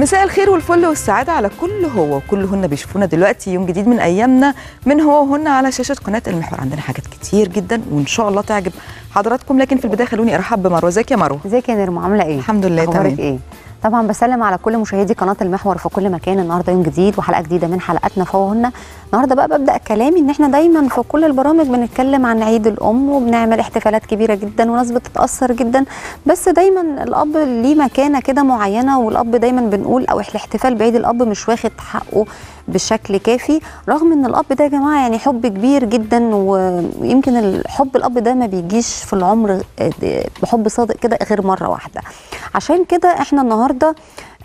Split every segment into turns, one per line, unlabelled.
مساء الخير والفل والسعادة على كل هو وكلهن بيشوفونا دلوقتي يوم جديد من أيامنا من هو وهن على شاشة قناة المحور عندنا حاجات كتير جدا وإن شاء الله تعجب حضراتكم لكن في البداية خلوني أرحب بمروة ازيك يا مروة
ازيك يا نرمو عامله ايه
الحمد لله
اخبارك
تمام
ايه طبعا بسلم على كل مشاهدي قناه المحور في كل مكان النهارده يوم جديد وحلقه جديده من حلقاتنا فوهن النهارده بقى ببدا كلامي ان احنا دايما في كل البرامج بنتكلم عن عيد الام وبنعمل احتفالات كبيره جدا وناس بتتاثر جدا بس دايما الاب ليه مكانه كده معينه والاب دايما بنقول او الاحتفال بعيد الاب مش واخد حقه بشكل كافي رغم ان الاب ده يا جماعه يعني حب كبير جدا ويمكن الحب الاب ده ما بيجيش في العمر بحب صادق كده غير مره واحده عشان كده احنا النهارده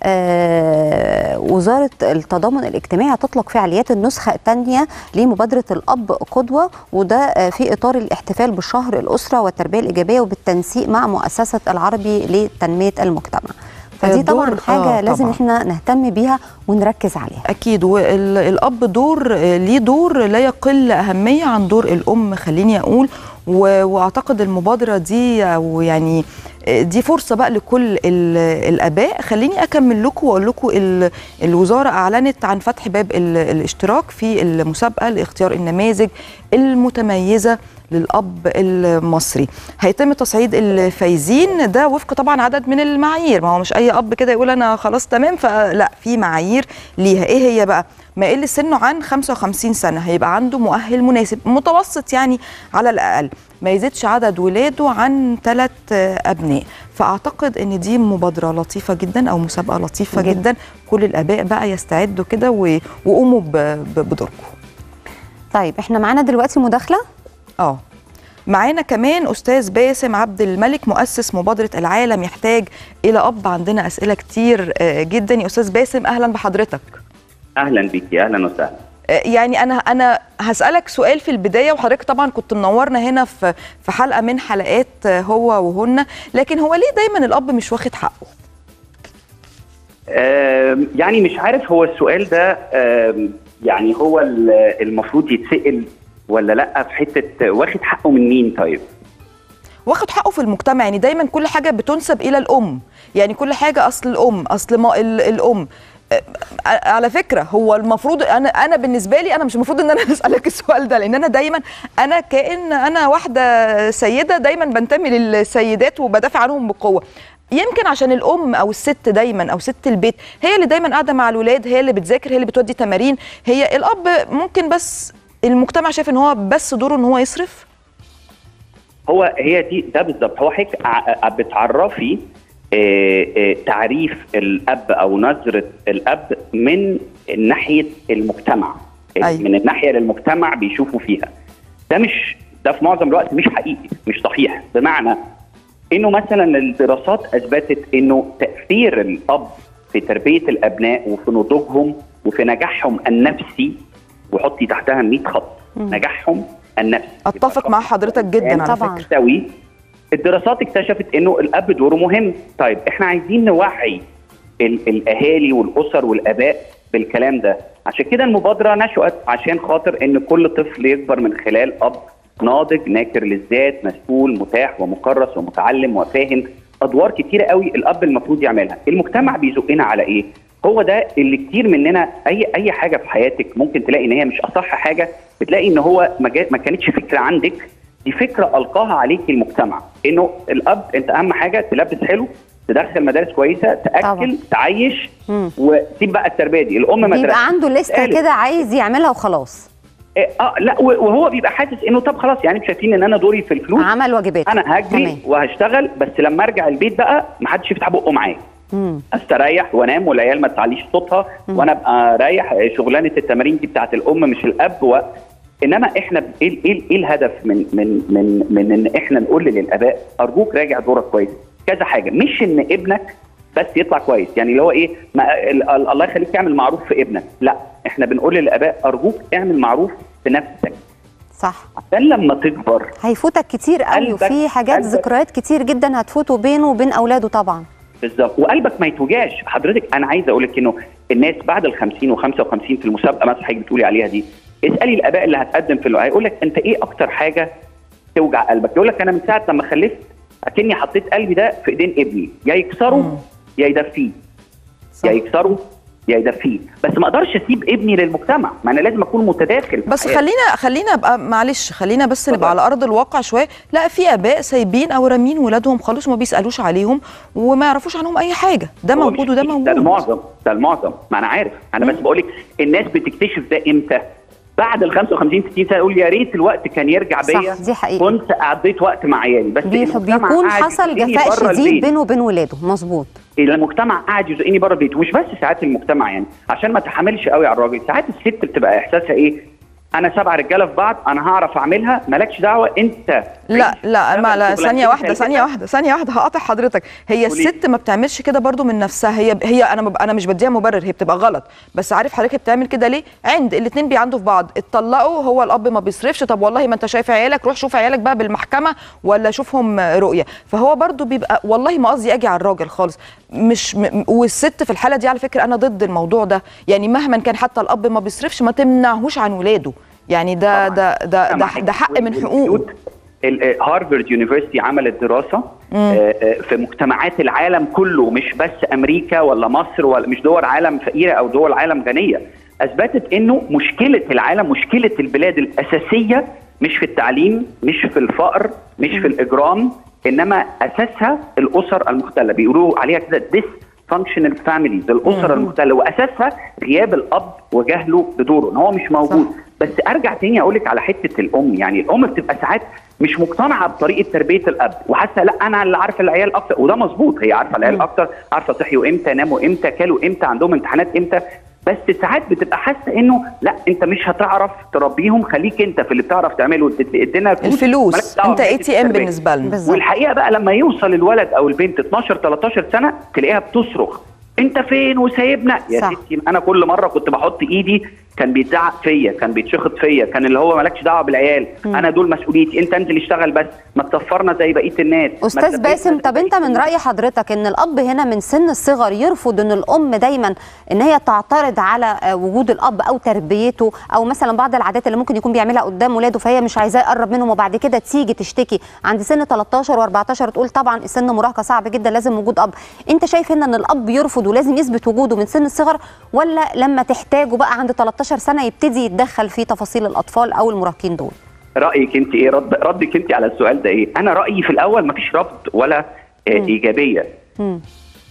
آه وزارة التضامن الاجتماعي هتطلق فعاليات النسخة الثانية لمبادرة الأب قدوة وده آه في إطار الاحتفال بشهر الأسرة والتربية الإيجابية وبالتنسيق مع مؤسسة العربي لتنمية المجتمع فدي طبعا
دور-
حاجة
آه،
لازم
طبعاً.
احنا نهتم بيها ونركز عليها
أكيد والأب دور ليه دور لا يقل أهمية عن دور الأم خليني أقول و- وأعتقد المبادرة دي أو يعني دي فرصة بقى لكل ال- الآباء خليني أكمل لكم وأقول لكم ال- الوزارة أعلنت عن فتح باب ال- الاشتراك في المسابقة لاختيار النماذج المتميزة للأب المصري هيتم تصعيد الفايزين ده وفق طبعا عدد من المعايير ما هو مش أي أب كده يقول أنا خلاص تمام فلا في معايير ليها إيه هي بقى ما يقل سنه عن 55 سنة هيبقى عنده مؤهل مناسب متوسط يعني على الأقل ما يزيدش عدد ولاده عن ثلاث أبناء فأعتقد إن دي مبادرة لطيفة جدا أو مسابقة لطيفة
جداً.
جدا, جداً. كل الآباء بقى يستعدوا كده و- وقوموا ب- ب- بدوركم
طيب احنا معانا دلوقتي مداخلة
اه معانا كمان استاذ باسم عبد الملك مؤسس مبادره العالم يحتاج الى اب عندنا اسئله كتير آه، جدا يا استاذ باسم اهلا بحضرتك
اهلا بيكي اهلا وسهلا
آه، يعني انا انا هسالك سؤال في البدايه وحضرتك طبعا كنت منورنا هنا في في حلقه من حلقات آه، هو وهن لكن هو ليه دايما الاب مش واخد حقه
آم، يعني مش عارف هو السؤال ده آم، يعني هو ال- المفروض يتسال ولا لا في حته واخد حقه من مين طيب
واخد حقه في المجتمع يعني دايما كل حاجه بتنسب الى الام يعني كل حاجه اصل الام اصل ما ال- الام آه، على فكره هو المفروض انا انا بالنسبه لي انا مش المفروض ان انا اسالك السؤال ده لان انا دايما انا كان انا واحده سيده دايما بنتمي للسيدات وبدافع عنهم بقوه يمكن عشان الام او الست دايما او ست البيت هي اللي دايما قاعده مع الولاد هي اللي بتذاكر هي اللي بتودي تمارين هي الاب ممكن بس المجتمع شايف ان هو بس دوره ان هو يصرف
هو هي دي ده بالظبط هو حضرتك ع- بتعرفي آه، آه، تعريف الاب او نظره الاب من ناحيه المجتمع
أيوة.
من الناحيه اللي المجتمع بيشوفوا فيها ده مش ده في معظم الوقت مش حقيقي مش صحيح بمعنى انه مثلا الدراسات اثبتت انه تاثير الاب في تربيه الابناء وفي نضوجهم وفي نجاحهم النفسي وحطي تحتها 100 خط نجاحهم النفسي
اتفق مع حضرتك جدا على
طبعاً.
فكره
سوي الدراسات اكتشفت انه الاب دوره مهم طيب احنا عايزين نوعي ال- الاهالي والاسر والاباء بالكلام ده عشان كده المبادره نشأت عشان خاطر ان كل طفل يكبر من خلال اب ناضج ناكر للذات مسؤول متاح ومكرس ومتعلم وفاهم ادوار كتيره قوي الاب المفروض يعملها المجتمع بيزقنا على ايه هو ده اللي كتير مننا اي اي حاجه في حياتك ممكن تلاقي ان هي مش اصح حاجه بتلاقي ان هو ما, جا- ما كانتش فكره عندك دي فكره القاها عليك المجتمع انه الاب انت اهم حاجه تلبس حلو تدخل مدارس كويسه تاكل
طبعاً.
تعيش
مم.
وسيب بقى التربيه دي الام مدرسه
بيبقى عنده لستة
اتقالت.
كده عايز يعملها وخلاص
إيه، اه لا و- وهو بيبقى حاسس انه طب خلاص يعني شايفين ان انا دوري في الفلوس
عمل واجباته
انا هجري
تمام.
وهشتغل بس لما ارجع البيت بقى ما حدش يفتح بقه معايا
مم.
استريح وانام والعيال ما تعليش صوتها وانا ابقى رايح شغلانه التمارين دي بتاعت الام مش الاب و... انما احنا ب- ايه ايه ايه الهدف من من من من ان احنا نقول للاباء ارجوك راجع دورك كويس كذا حاجه مش ان ابنك بس يطلع كويس يعني اللي هو ايه ما ال- ال- الله يخليك تعمل معروف في ابنك لا احنا بنقول للاباء ارجوك اعمل معروف في نفسك
صح
عشان لما تكبر
هيفوتك كتير قوي
قلبك-
وفي حاجات
قلبك-
ذكريات كتير جدا هتفوته بينه وبين اولاده طبعا
بالظبط وقلبك ما يتوجعش حضرتك انا عايز اقول لك انه الناس بعد ال 50 و55 في المسابقه مثلا حضرتك بتقولي عليها دي اسالي الاباء اللي هتقدم في اللي هيقول لك انت ايه اكتر حاجه توجع قلبك يقول لك انا من ساعه لما خلفت اكني حطيت قلبي ده في ايدين ابني يا يكسره يا يدفيه يا يكسره يا يدفيه بس ما اقدرش اسيب ابني للمجتمع ما انا لازم اكون متداخل في
بس
حياته.
خلينا خلينا ابقى معلش خلينا بس
اتفضل.
نبقى على ارض الواقع شويه لا في اباء سايبين او رامين ولادهم خالص وما بيسالوش عليهم وما يعرفوش عنهم اي حاجه ده
هو
موجود
مش
وده
كتير،
موجود
ده المعظم ده المعظم ما انا عارف انا بس بقول لك الناس بتكتشف ده امتى بعد ال 55 60 سنه يقول يا ريت الوقت كان يرجع
صح،
بيا
دي حقيقة.
كنت قضيت وقت مع عيالي بس
بيح-
المجتمع
بيكون
قاعد
حصل
يزقني
جفاء
بره
شديد
البيت.
بينه وبين ولاده مظبوط
المجتمع قاعد يزقني بره البيت ومش بس ساعات المجتمع يعني عشان ما تحملش قوي على الراجل ساعات الست بتبقى احساسها ايه انا سبع رجاله في بعض انا هعرف اعملها مالكش دعوه انت
لا لا ما لا
شغلانتك
ثانيه واحده
هي
ثانيه
كده.
واحده ثانيه واحده هقاطع حضرتك هي
قولي.
الست ما بتعملش كده برضو من نفسها هي هي انا مب... انا مش بديها مبرر هي بتبقى غلط بس عارف حضرتك هي بتعمل كده ليه عند الاثنين بيعندوا في بعض اتطلقوا هو الاب ما بيصرفش طب والله ما انت شايف عيالك روح شوف عيالك بقى بالمحكمه ولا شوفهم رؤيه فهو برضو بيبقى والله ما قصدي اجي على الراجل خالص مش م... والست في الحاله دي على فكره انا ضد الموضوع ده يعني مهما كان حتى الاب ما بيصرفش ما تمنعهوش عن ولاده يعني ده ده ده ده, ده حق من حقوقه
ال- هارفارد يونيفرسيتي عملت دراسه آه، آه، في مجتمعات العالم كله مش بس امريكا ولا مصر ولا مش دول عالم فقيره او دول عالم غنيه اثبتت انه مشكله العالم مشكله البلاد الاساسيه مش في التعليم مش في الفقر مش في الاجرام انما اساسها الاسر المختله بيقولوا عليها كده ديس فانكشنال فاميليز الاسر المختله واساسها غياب الاب وجهله بدوره ان هو مش موجود
صح.
بس ارجع تاني اقول لك على حته الام يعني الام بتبقى ساعات مش مقتنعه بطريقه تربيه الاب وحاسه لا انا اللي عارفه العيال اكتر وده مظبوط هي عارفه العيال اكتر عارفه صحيوا امتى ناموا امتى كلوا امتى عندهم امتحانات امتى بس ساعات بتبقى حاسه انه لا انت مش هتعرف تربيهم خليك انت في اللي بتعرف تعمله ادينا مالكش
الفلوس
دعوة
انت اي
بحتة
تي ام
التربية.
بالنسبه لنا
بالظبط.
والحقيقه بقى لما يوصل الولد او البنت 12 13 سنه تلاقيها بتصرخ انت فين وسايبنا يا
صح.
ستي انا كل مره كنت بحط ايدي كان بيتزعق فيا كان بيتشخط فيا كان اللي هو مالكش دعوه بالعيال انا دول مسؤوليتي انت انزل اشتغل بس ما تصفرنا زي بقيه الناس ما
استاذ
تلبسنا
باسم
زي
طب
بقية
انت من
الناس.
راي حضرتك ان الاب هنا من سن الصغر يرفض ان الام دايما ان هي تعترض على آه، وجود الاب او تربيته او مثلا بعض العادات اللي ممكن يكون بيعملها قدام ولاده فهي مش عايزاه يقرب منهم وبعد كده تيجي تشتكي عند سن 13 و14 تقول طبعا سن مراهقه صعب جدا لازم وجود اب انت شايف هنا ان الاب يرفض ولازم يثبت وجوده من سن الصغر ولا لما تحتاجه بقى عند 13 سنه يبتدي يتدخل في تفاصيل الاطفال او المراهقين دول
رايك انت ايه رد ردك انت على السؤال ده ايه انا رايي في الاول مفيش رفض ولا آه ايجابيه
مم.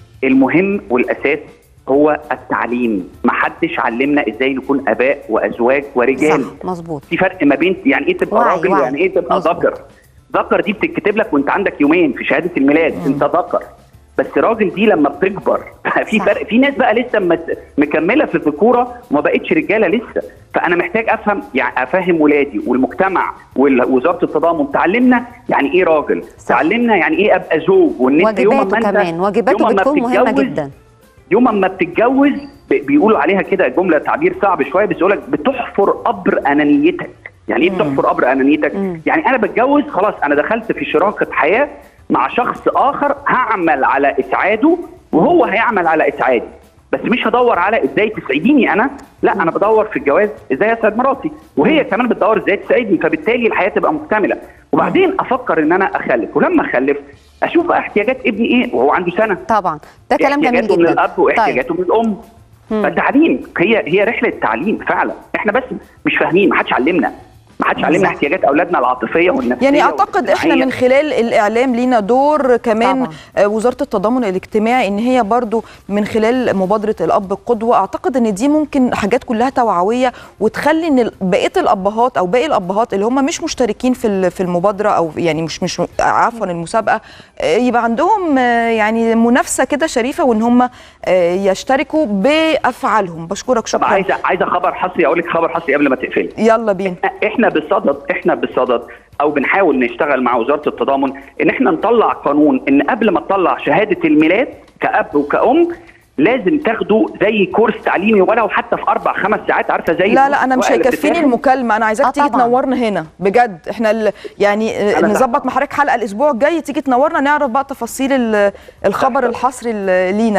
المهم والاساس هو التعليم محدش علمنا ازاي نكون اباء وازواج ورجال
صح مظبوط
في فرق ما بين يعني ايه تبقى
وعي-
راجل
وعي.
ويعني ايه تبقى
مظبوط.
ذكر ذكر دي بتتكتب لك وانت عندك يومين في شهاده الميلاد انت ذكر بس راجل دي لما بتكبر في
صح.
فرق في ناس بقى لسه مت- مكمله في الذكوره وما بقتش رجاله لسه فانا محتاج افهم يعني افهم ولادي والمجتمع ووزاره التضامن تعلمنا يعني ايه راجل
صح.
تعلمنا يعني ايه ابقى زوج وان انت يوم ما
واجباته
انت
كمان واجباته
يوم ما
بتكون مهمه
بتتجوز-
جدا
يوم ما بتتجوز ب- بيقولوا عليها كده جمله تعبير صعب شويه بس يقول لك بتحفر قبر انانيتك يعني ايه بتحفر قبر انانيتك يعني انا بتجوز خلاص انا دخلت في شراكه حياه مع شخص اخر هعمل على اسعاده وهو هيعمل على اسعادي بس مش هدور على ازاي تسعديني انا لا انا بدور في الجواز ازاي اسعد مراتي وهي كمان بتدور ازاي تسعدني فبالتالي الحياه تبقى مكتمله وبعدين افكر ان انا اخلف ولما اخلف اشوف بقى احتياجات ابني ايه وهو عنده سنه
طبعا ده كلام جميل
احتياجاته
جدا
من الاب واحتياجاته من الام فالتعليم هي هي رحله تعليم فعلا احنا بس مش فاهمين ما حدش علمنا ما حدش علمنا
بالظبط.
احتياجات اولادنا العاطفيه والنفسيه
يعني اعتقد احنا
والاجتماعية.
من خلال الاعلام لينا دور كمان
طبعاً.
آه، وزاره التضامن الاجتماعي ان هي برضو من خلال مبادره الاب القدوه اعتقد ان دي ممكن حاجات كلها توعويه وتخلي ان ال- بقيه الابهات او باقي الابهات اللي هم مش مشتركين في ال- في المبادره او يعني مش مش عفوا المسابقه آه، يبقى عندهم آه، يعني منافسه كده شريفه وان هم آه، يشتركوا بافعالهم بشكرك
طب
شكرا
عايزه عايزه خبر حصري اقول لك خبر حصري قبل ما تقفلي
يلا بينا
احنا بصدد احنا بصدد او بنحاول نشتغل مع وزاره التضامن ان احنا نطلع قانون ان قبل ما تطلع شهاده الميلاد كاب وكأم لازم تاخدوا زي كورس تعليمي ولو حتى في اربع خمس ساعات عارفه زي
لا لا انا مش
الورقة اللي
هيكفيني
بتتاخد.
المكالمه انا عايزاك
آه
تيجي
طبعاً.
تنورنا هنا بجد احنا ال... يعني آه،
أنا
نظبط
تحت.
مع حضرتك حلقه الاسبوع الجاي تيجي تنورنا نعرف بقى تفاصيل ال- الخبر الحصري ال- لينا ده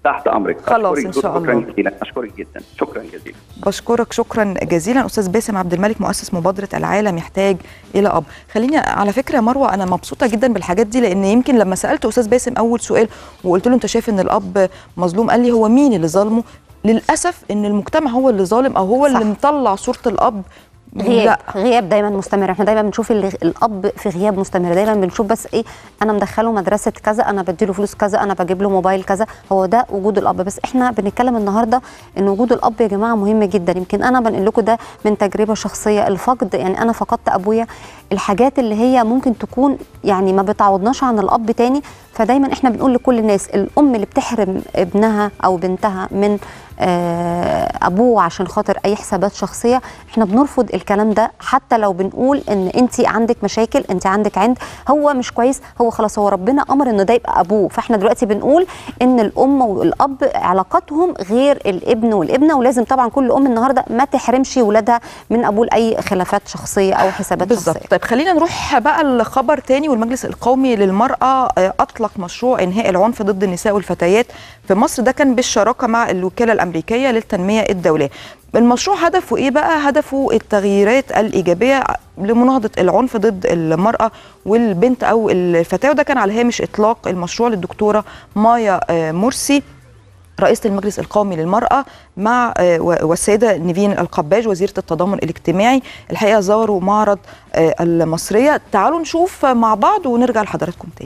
تحت امرك
خلاص
أشكرك
إن شاء
شكرا
الله.
جزيلا اشكرك جدا شكرا جزيلا
بشكرك شكرا جزيلا استاذ باسم عبد الملك مؤسس مبادره العالم يحتاج الى اب خليني على فكره يا مروه انا مبسوطه جدا بالحاجات دي لان يمكن لما سالت استاذ باسم اول سؤال وقلت له انت شايف ان الاب مظلوم قال لي هو مين اللي ظالمه للاسف ان المجتمع هو اللي ظالم او هو
صح.
اللي مطلع صوره الاب
غياب
لا
غياب دايما مستمر احنا دايما بنشوف ال- الاب في غياب مستمر دايما بنشوف بس ايه انا مدخله مدرسه كذا انا بديله فلوس كذا انا بجيب له موبايل كذا هو ده وجود الاب بس احنا بنتكلم النهارده ان وجود الاب يا جماعه مهم جدا يمكن انا بنقل لكم ده من تجربه شخصيه الفقد يعني انا فقدت ابويا الحاجات اللي هي ممكن تكون يعني ما بتعوضناش عن الاب تاني فدايما احنا بنقول لكل الناس الام اللي بتحرم ابنها او بنتها من آه، ابوه عشان خاطر اي حسابات شخصيه احنا بنرفض الكلام ده حتى لو بنقول ان انت عندك مشاكل انت عندك عند هو مش كويس هو خلاص هو ربنا امر انه ده يبقى ابوه فاحنا دلوقتي بنقول ان الام والاب علاقتهم غير الابن والابنه ولازم طبعا كل ام النهارده ما تحرمش ولادها من ابوه لاي خلافات شخصيه او حسابات
بالظبط
شخصيه
طيب خلينا نروح بقى لخبر تاني والمجلس القومي للمرأة آه، أطلق مشروع إنهاء العنف ضد النساء والفتيات في مصر ده كان بالشراكة مع الوكالة الأمريكية للتنمية الدولية المشروع هدفه إيه بقى؟ هدفه التغييرات الإيجابية لمناهضة العنف ضد المرأة والبنت أو الفتاة وده كان على هامش إطلاق المشروع للدكتورة مايا آه، مرسي رئيسة المجلس القومي للمرأة مع آه، و- والسيدة نيفين القباج وزيرة التضامن الاجتماعي الحقيقة زاروا معرض آه، المصرية تعالوا نشوف مع بعض ونرجع لحضراتكم تاني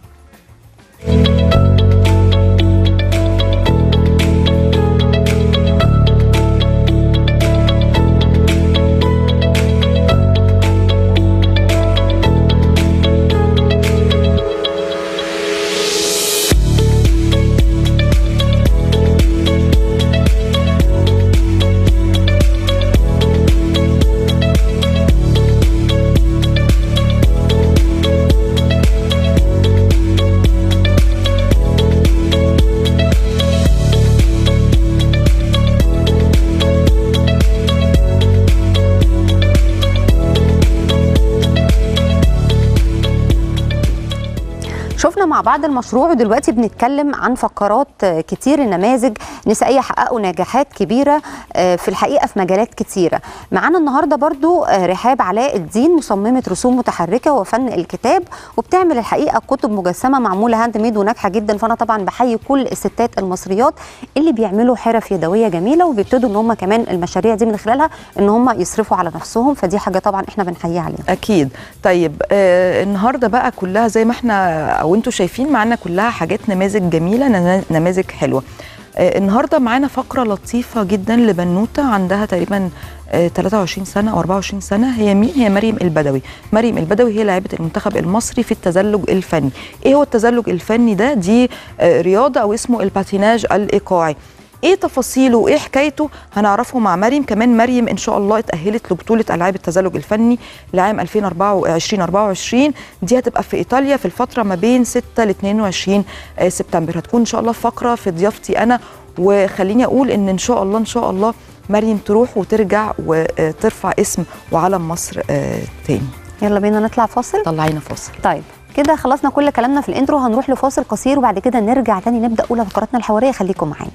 شفنا مع بعض المشروع ودلوقتي بنتكلم عن فقرات آه، كتير نماذج نسائيه حققوا نجاحات كبيره آه، في الحقيقه في مجالات كتيره معانا النهارده برضو آه، رحاب علاء الدين مصممه رسوم متحركه وفن الكتاب وبتعمل الحقيقه كتب مجسمه معموله هاند ميد وناجحه جدا فانا طبعا بحيي كل الستات المصريات اللي بيعملوا حرف يدويه جميله وبيبتدوا ان هم كمان المشاريع دي من خلالها ان هم يصرفوا على نفسهم فدي حاجه طبعا احنا بنحييها عليها
أكيد طيب آه النهاردة بقى كلها زي ما احنا أو أنتوا شايفين معانا كلها حاجات نماذج جميلة ننا- نماذج حلوة آه النهاردة معانا فقرة لطيفة جدا لبنوتة عندها تقريبا آه 23 سنة أو 24 سنة هي مين؟ هي مريم البدوي مريم البدوي هي لاعبة المنتخب المصري في التزلج الفني إيه هو التزلج الفني ده؟ دي آه رياضة أو اسمه الباتيناج الإيقاعي ايه تفاصيله وايه حكايته هنعرفه مع مريم كمان مريم ان شاء الله اتاهلت لبطوله العاب التزلج الفني لعام 2024 24 دي هتبقى في ايطاليا في الفتره ما بين 6 ل 22 آه، سبتمبر هتكون ان شاء الله فقره في ضيافتي انا وخليني اقول ان ان شاء الله ان شاء الله مريم تروح وترجع وترفع اسم وعلم مصر آه، تاني
يلا بينا نطلع فاصل
طلعينا فاصل
طيب كده خلصنا كل كلامنا في الانترو هنروح لفاصل قصير وبعد كده نرجع تاني نبدا اولى فقراتنا الحواريه خليكم معانا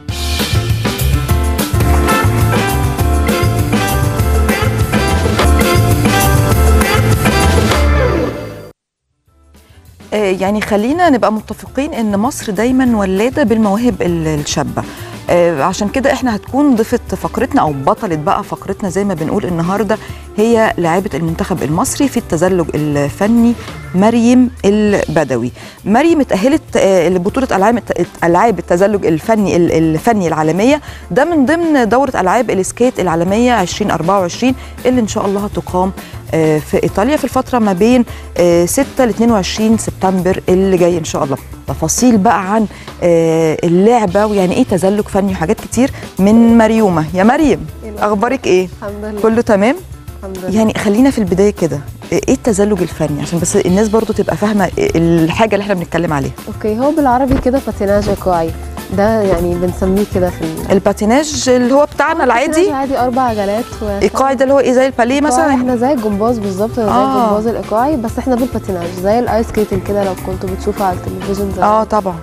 آه، يعني خلينا نبقى متفقين ان مصر دايما ولاده بالمواهب ال- الشابه آه، عشان كده احنا هتكون ضيفه فقرتنا او بطله بقى فقرتنا زي ما بنقول النهارده هي لاعبه المنتخب المصري في التزلج الفني مريم البدوي مريم اتاهلت آه، لبطوله العاب العاب التزلج الفني ال- الفني العالميه ده من ضمن دوره العاب السكيت العالميه 2024 اللي ان شاء الله هتقام آه، في ايطاليا في الفتره ما بين آه، 6 ل 22 سبتمبر اللي جاي ان شاء الله تفاصيل بقى عن آه، اللعبه ويعني ايه تزلج فني وحاجات كتير من مريومه يا مريم اخبارك ايه
الحمد لله
كله تمام
الحمد لله
يعني خلينا في البدايه كده ايه التزلج الفني عشان بس الناس برضو تبقى فاهمه الحاجه اللي احنا بنتكلم عليها
اوكي هو بالعربي كده باتيناج ايقاعي ده يعني بنسميه كده في ال-
الباتيناج اللي هو بتاعنا
باتيناج
العادي
عادي اربع عجلات و
ايقاعي ده اللي هو ايه زي الباليه
إيقاعي
مثلا
احنا زي الجمباز بالظبط زي
آه.
الجمباز الايقاعي بس احنا بالباتيناج زي الايس سكيتنج كده لو كنتوا بتشوفوا على التلفزيون زمان
اه طبعا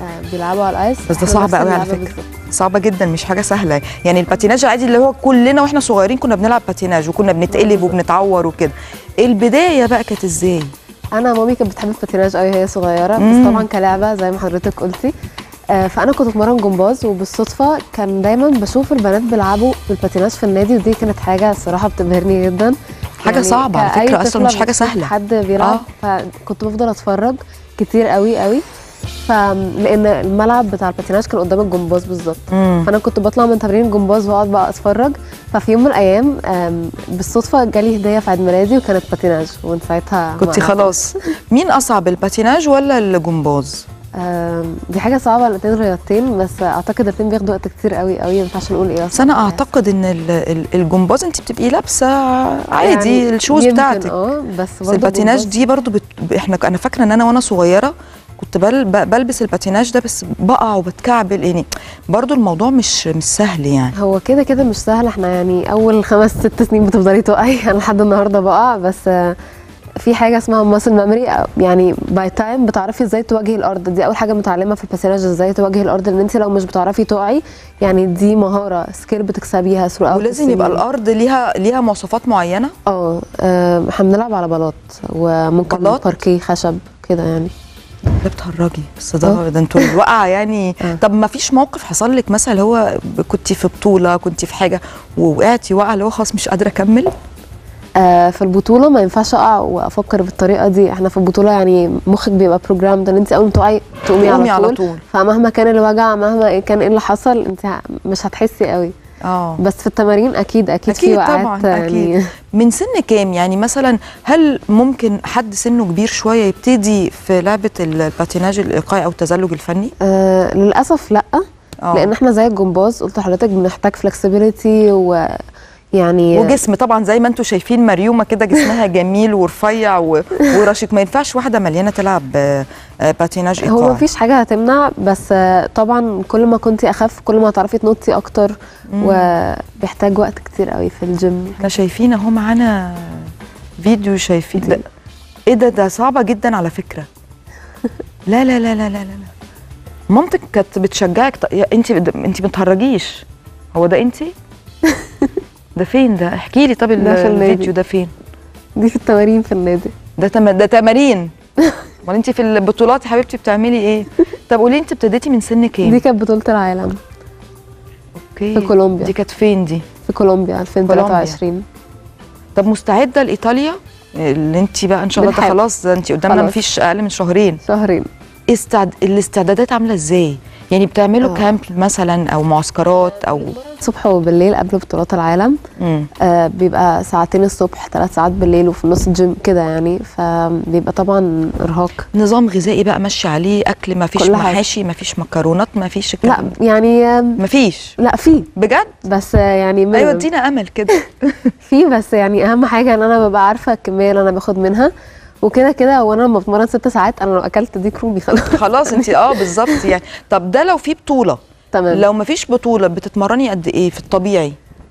آه، بيلعبوا على الايس
بس ده
إحنا
صعب
نفس
قوي على
اللعبة
فكرة.
بالظبط.
صعبه جدا مش حاجه سهله يعني الباتيناج العادي اللي هو كلنا واحنا صغيرين كنا بنلعب باتيناج وكنا بنتقلب وبنتعور وكده البدايه بقى كانت ازاي
انا مامي كانت بتحب الباتيناج قوي هي صغيره
مم.
بس طبعا كلعبه زي ما حضرتك قلتي آه، فانا كنت بتمرن جمباز وبالصدفه كان دايما بشوف البنات بيلعبوا بالباتيناج في النادي ودي كانت حاجه الصراحه بتبهرني جدا
حاجة صعبة على
كأي
فكرة، أصلاً
طفلة
مش حاجة
بتشوف
سهلة.
حد بيلعب فكنت بفضل اتفرج كتير قوي قوي ف لان الملعب بتاع الباتيناج كان قدام الجمباز بالظبط
مم.
فانا كنت بطلع من تمرين الجمباز واقعد بقى اتفرج ففي يوم من الايام آم، بالصدفه جالي هديه في عيد ميلادي وكانت باتيناج ومن ساعتها
كنت
ما-
خلاص مين اصعب الباتيناج ولا الجمباز
آم، دي حاجه صعبه الاثنين رياضتين بس اعتقد الاثنين بياخدوا وقت كتير قوي قوي ما ينفعش نقول ايه
بس انا اعتقد ان ال- ال- الجمباز انت بتبقي لابسه عادي
يعني
الشوز
يمكن
بتاعتك
اه بس
بس
برضه
الباتيناج
الجمباز-
دي برضو بت... احنا انا فاكره ان انا وانا صغيره كنت بل... ب- بلبس الباتيناج ده بس بقع وبتكعبل يعني برضو الموضوع مش مش سهل يعني
هو كده كده مش سهل احنا يعني اول خمس ست سنين بتفضلي تقعي انا لحد النهارده بقع بس آه، في حاجه اسمها ماسل ميموري يعني باي تايم بتعرفي ازاي تواجهي الارض دي اول حاجه متعلمه في الباسيناج ازاي تواجهي الارض لان انت لو مش بتعرفي تقعي يعني دي مهاره سكيل بتكسبيها throughout
ولازم يبقى
السنين.
الارض ليها ليها مواصفات معينه
اه آه، احنا بنلعب على بلاط وممكن
بلاط؟
باركيه خشب كده يعني
ده بتهرجي بس ده ده انتوا الوقعه يعني
آه.
طب ما فيش موقف حصل لك مثلا اللي هو كنت في بطوله كنت في حاجه ووقعتي وقعه اللي هو خلاص مش قادره اكمل
آه، في البطوله ما ينفعش اقع وافكر بالطريقه دي احنا في البطوله يعني مخك بيبقى بروجرام ده ان انت اول ما تقعي تقومي
تقومي
على
على
طول,
طول.
فمهما كان الوجع مهما إيه كان ايه اللي حصل انت ه- مش هتحسي قوي
اه
بس في التمارين اكيد اكيد,
أكيد
في وقعات
طبعاً،
يعني
أكيد. من سن كام يعني مثلا هل ممكن حد سنه كبير شويه يبتدي في لعبه الباتيناج الايقاعي او التزلج الفني
آه للاسف لا
آه.
لان احنا زي الجمباز قلت لحضرتك بنحتاج فلكسبيليتي ويعني
وجسم طبعا زي ما انتم شايفين مريومه كده جسمها جميل ورفيع و- ورشيق ما ينفعش واحده مليانه تلعب آه، آه، باتيناج
هو
ايقاعي
مفيش حاجه هتمنع بس آه، طبعا كل ما كنتي اخف كل ما هتعرفي تنطي اكتر وبيحتاج وقت كتير قوي في الجيم
احنا شايفين اهو معانا فيديو شايفين ده ايه ده ده صعبه جدا على فكره لا لا لا لا لا لا لا. مامتك كانت بتشجعك ط- يا انت انت ما بتهرجيش هو ده انت ده فين ده احكي لي طب ال-
ده في النادي.
الفيديو ده فين
دي في التمارين في النادي
ده تم... ده تمارين امال انت في البطولات يا حبيبتي بتعملي ايه طب قولي انت ابتديتي من سن كام
دي كانت بطولة العالم
اوكي
في كولومبيا.
دي كانت فين دي
في كولومبيا 2023
طب مستعده لايطاليا اللي انت بقى ان شاء الله ده
بنحاول.
خلاص ده انت قدامنا
خلاص.
مفيش اقل من شهرين
شهرين
استعد... الاستعدادات عامله ازاي يعني بتعملوا
آه.
كامب مثلا او معسكرات او
الصبح وبالليل قبل بطولات العالم
مم.
آه بيبقى ساعتين الصبح ثلاث ساعات بالليل وفي النص الجيم كده يعني فبيبقى طبعا ارهاق
نظام غذائي بقى ماشي عليه اكل ما فيش
كل حاجة.
محاشي ما فيش مكرونات ما فيش
لا يعني آم،
ما فيش
لا في
بجد
بس آه، يعني
ايوه
minimum.
ادينا امل كده
في بس يعني اهم حاجه ان انا ببقى عارفه الكميه اللي انا باخد منها وكده كده هو انا لما بتمرن ست ساعات انا لو اكلت دي كروبي خلاص
خلاص انت اه بالظبط يعني طب ده لو في بطوله
تمام
لو ما فيش بطوله بتتمرني قد ايه في الطبيعي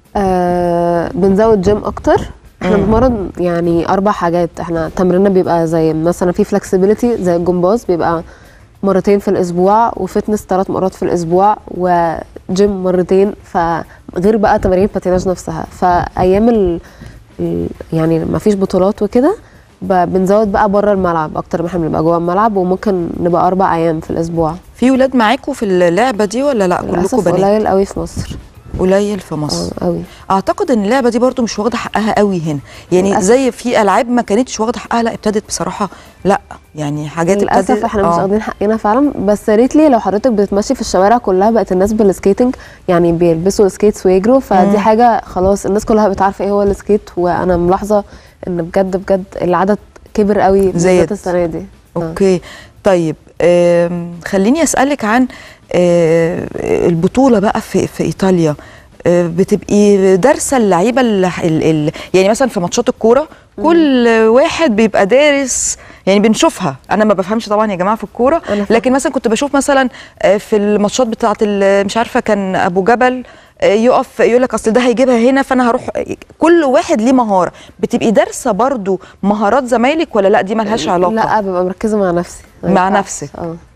آه بنزود جيم اكتر احنا
مم.
بنتمرن يعني اربع حاجات احنا تمريننا بيبقى زي مثلا في فلكسبيليتي زي الجمباز بيبقى مرتين في الاسبوع وفتنس ثلاث مرات في الاسبوع وجيم مرتين فغير بقى تمارين الباتيناج نفسها فايام ال... ال... يعني ما فيش بطولات وكده ب- بنزود بقى بره الملعب اكتر ما احنا بنبقى جوه الملعب وممكن نبقى اربع ايام في الاسبوع
في ولاد معاكوا في اللعبه دي ولا لا كلكم
للاسف
بنات
قليل قوي في مصر
قليل في مصر
اه قوي
اعتقد ان اللعبه دي برضو مش واخده حقها قوي هنا يعني
للأسف.
زي في العاب ما كانتش واخده حقها لا ابتدت بصراحه لا يعني حاجات
للاسف
ابتدت
احنا مش
آه.
واخدين حقنا فعلا بس ريتلي لو حضرتك بتتمشي في الشوارع كلها بقت الناس بالسكيتنج يعني بيلبسوا السكيتس ويجروا فدي
مم.
حاجه خلاص الناس كلها بقت عارفه ايه هو السكيت وانا ملاحظه ان بجد بجد العدد كبر قوي
زاد.
بالذات السنه دي آه.
اوكي طيب آم، خليني اسالك عن آه، البطوله بقى في في ايطاليا آه، بتبقي دارسه اللعيبه ال- ال- ال- يعني مثلا في ماتشات الكوره كل واحد بيبقى دارس يعني بنشوفها انا ما بفهمش طبعا يا جماعه في الكوره
أنا فاهمة.
لكن مثلا كنت بشوف مثلا آه، في الماتشات بتاعه ال- مش عارفه كان ابو جبل آه، يقف يقول لك اصل ده هيجيبها هنا فانا هروح كل واحد ليه مهاره بتبقي دارسه برضو مهارات زمايلك ولا لا دي ملهاش علاقه
لا ببقى مركزه مع نفسي ما
مع
ينفعش.
نفسك.
اه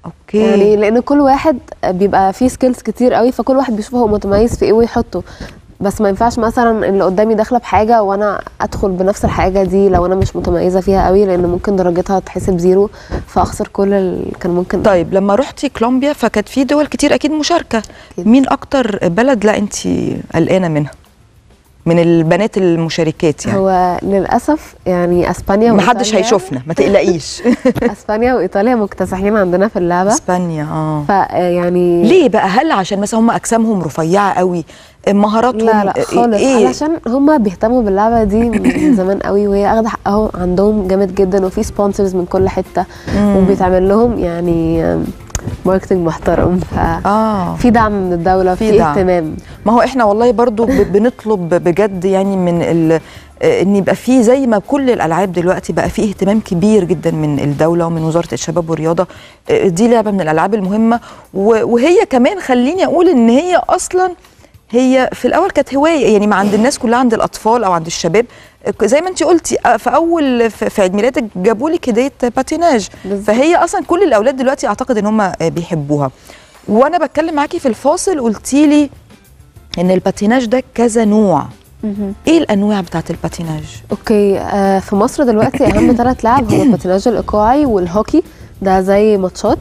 اوكي
يعني لان كل واحد بيبقى فيه سكيلز كتير قوي فكل واحد بيشوف هو متميز في ايه ويحطه بس ما ينفعش مثلا اللي قدامي داخله بحاجه وانا ادخل بنفس الحاجه دي لو انا مش متميزه فيها قوي لان ممكن درجتها تحسب زيرو فاخسر كل اللي كان ممكن
طيب لما رحتي كولومبيا فكانت في دول كتير اكيد مشاركه
أكيد.
مين اكتر بلد لا انت قلقانه منها من البنات المشاركات يعني
هو للاسف يعني اسبانيا
محدش
وإيطاليا-
هيشوفنا ما تقلقيش
اسبانيا وايطاليا مكتسحين عندنا في اللعبه
اسبانيا اه
فيعني
ليه بقى هل عشان مثلا هم اجسامهم رفيعه قوي مهاراتهم
لا لا خالص
ايه
علشان هما بيهتموا باللعبه دي من زمان قوي وهي اخده حقها عندهم جامد جدا وفي سبونسرز من كل حته وبيتعمل لهم يعني ماركتنج محترم ففي
اه
دعم من الدوله
في
في
دعم.
اهتمام
ما هو احنا والله برضو ب- بنطلب بجد يعني من ال آه، ان يبقى في زي ما كل الالعاب دلوقتي بقى في اهتمام كبير جدا من الدوله ومن وزاره الشباب والرياضه آه، دي لعبه من الالعاب المهمه و- وهي كمان خليني اقول ان هي اصلا هي في الاول كانت هوايه يعني ما عند الناس كلها عند الاطفال او عند الشباب آه، زي ما انت قلتي آه، في اول في في عيد ميلادك جابوا لك هديه باتيناج
بالظبط.
فهي اصلا كل الاولاد دلوقتي اعتقد ان هم آه، بيحبوها وانا بتكلم معاكي في الفاصل قلتي لي ان الباتيناج ده كذا نوع ايه الانواع بتاعت الباتيناج
اوكي آه في مصر دلوقتي اهم ثلاث لعب هو الباتيناج الايقاعي والهوكي ده زي ماتشات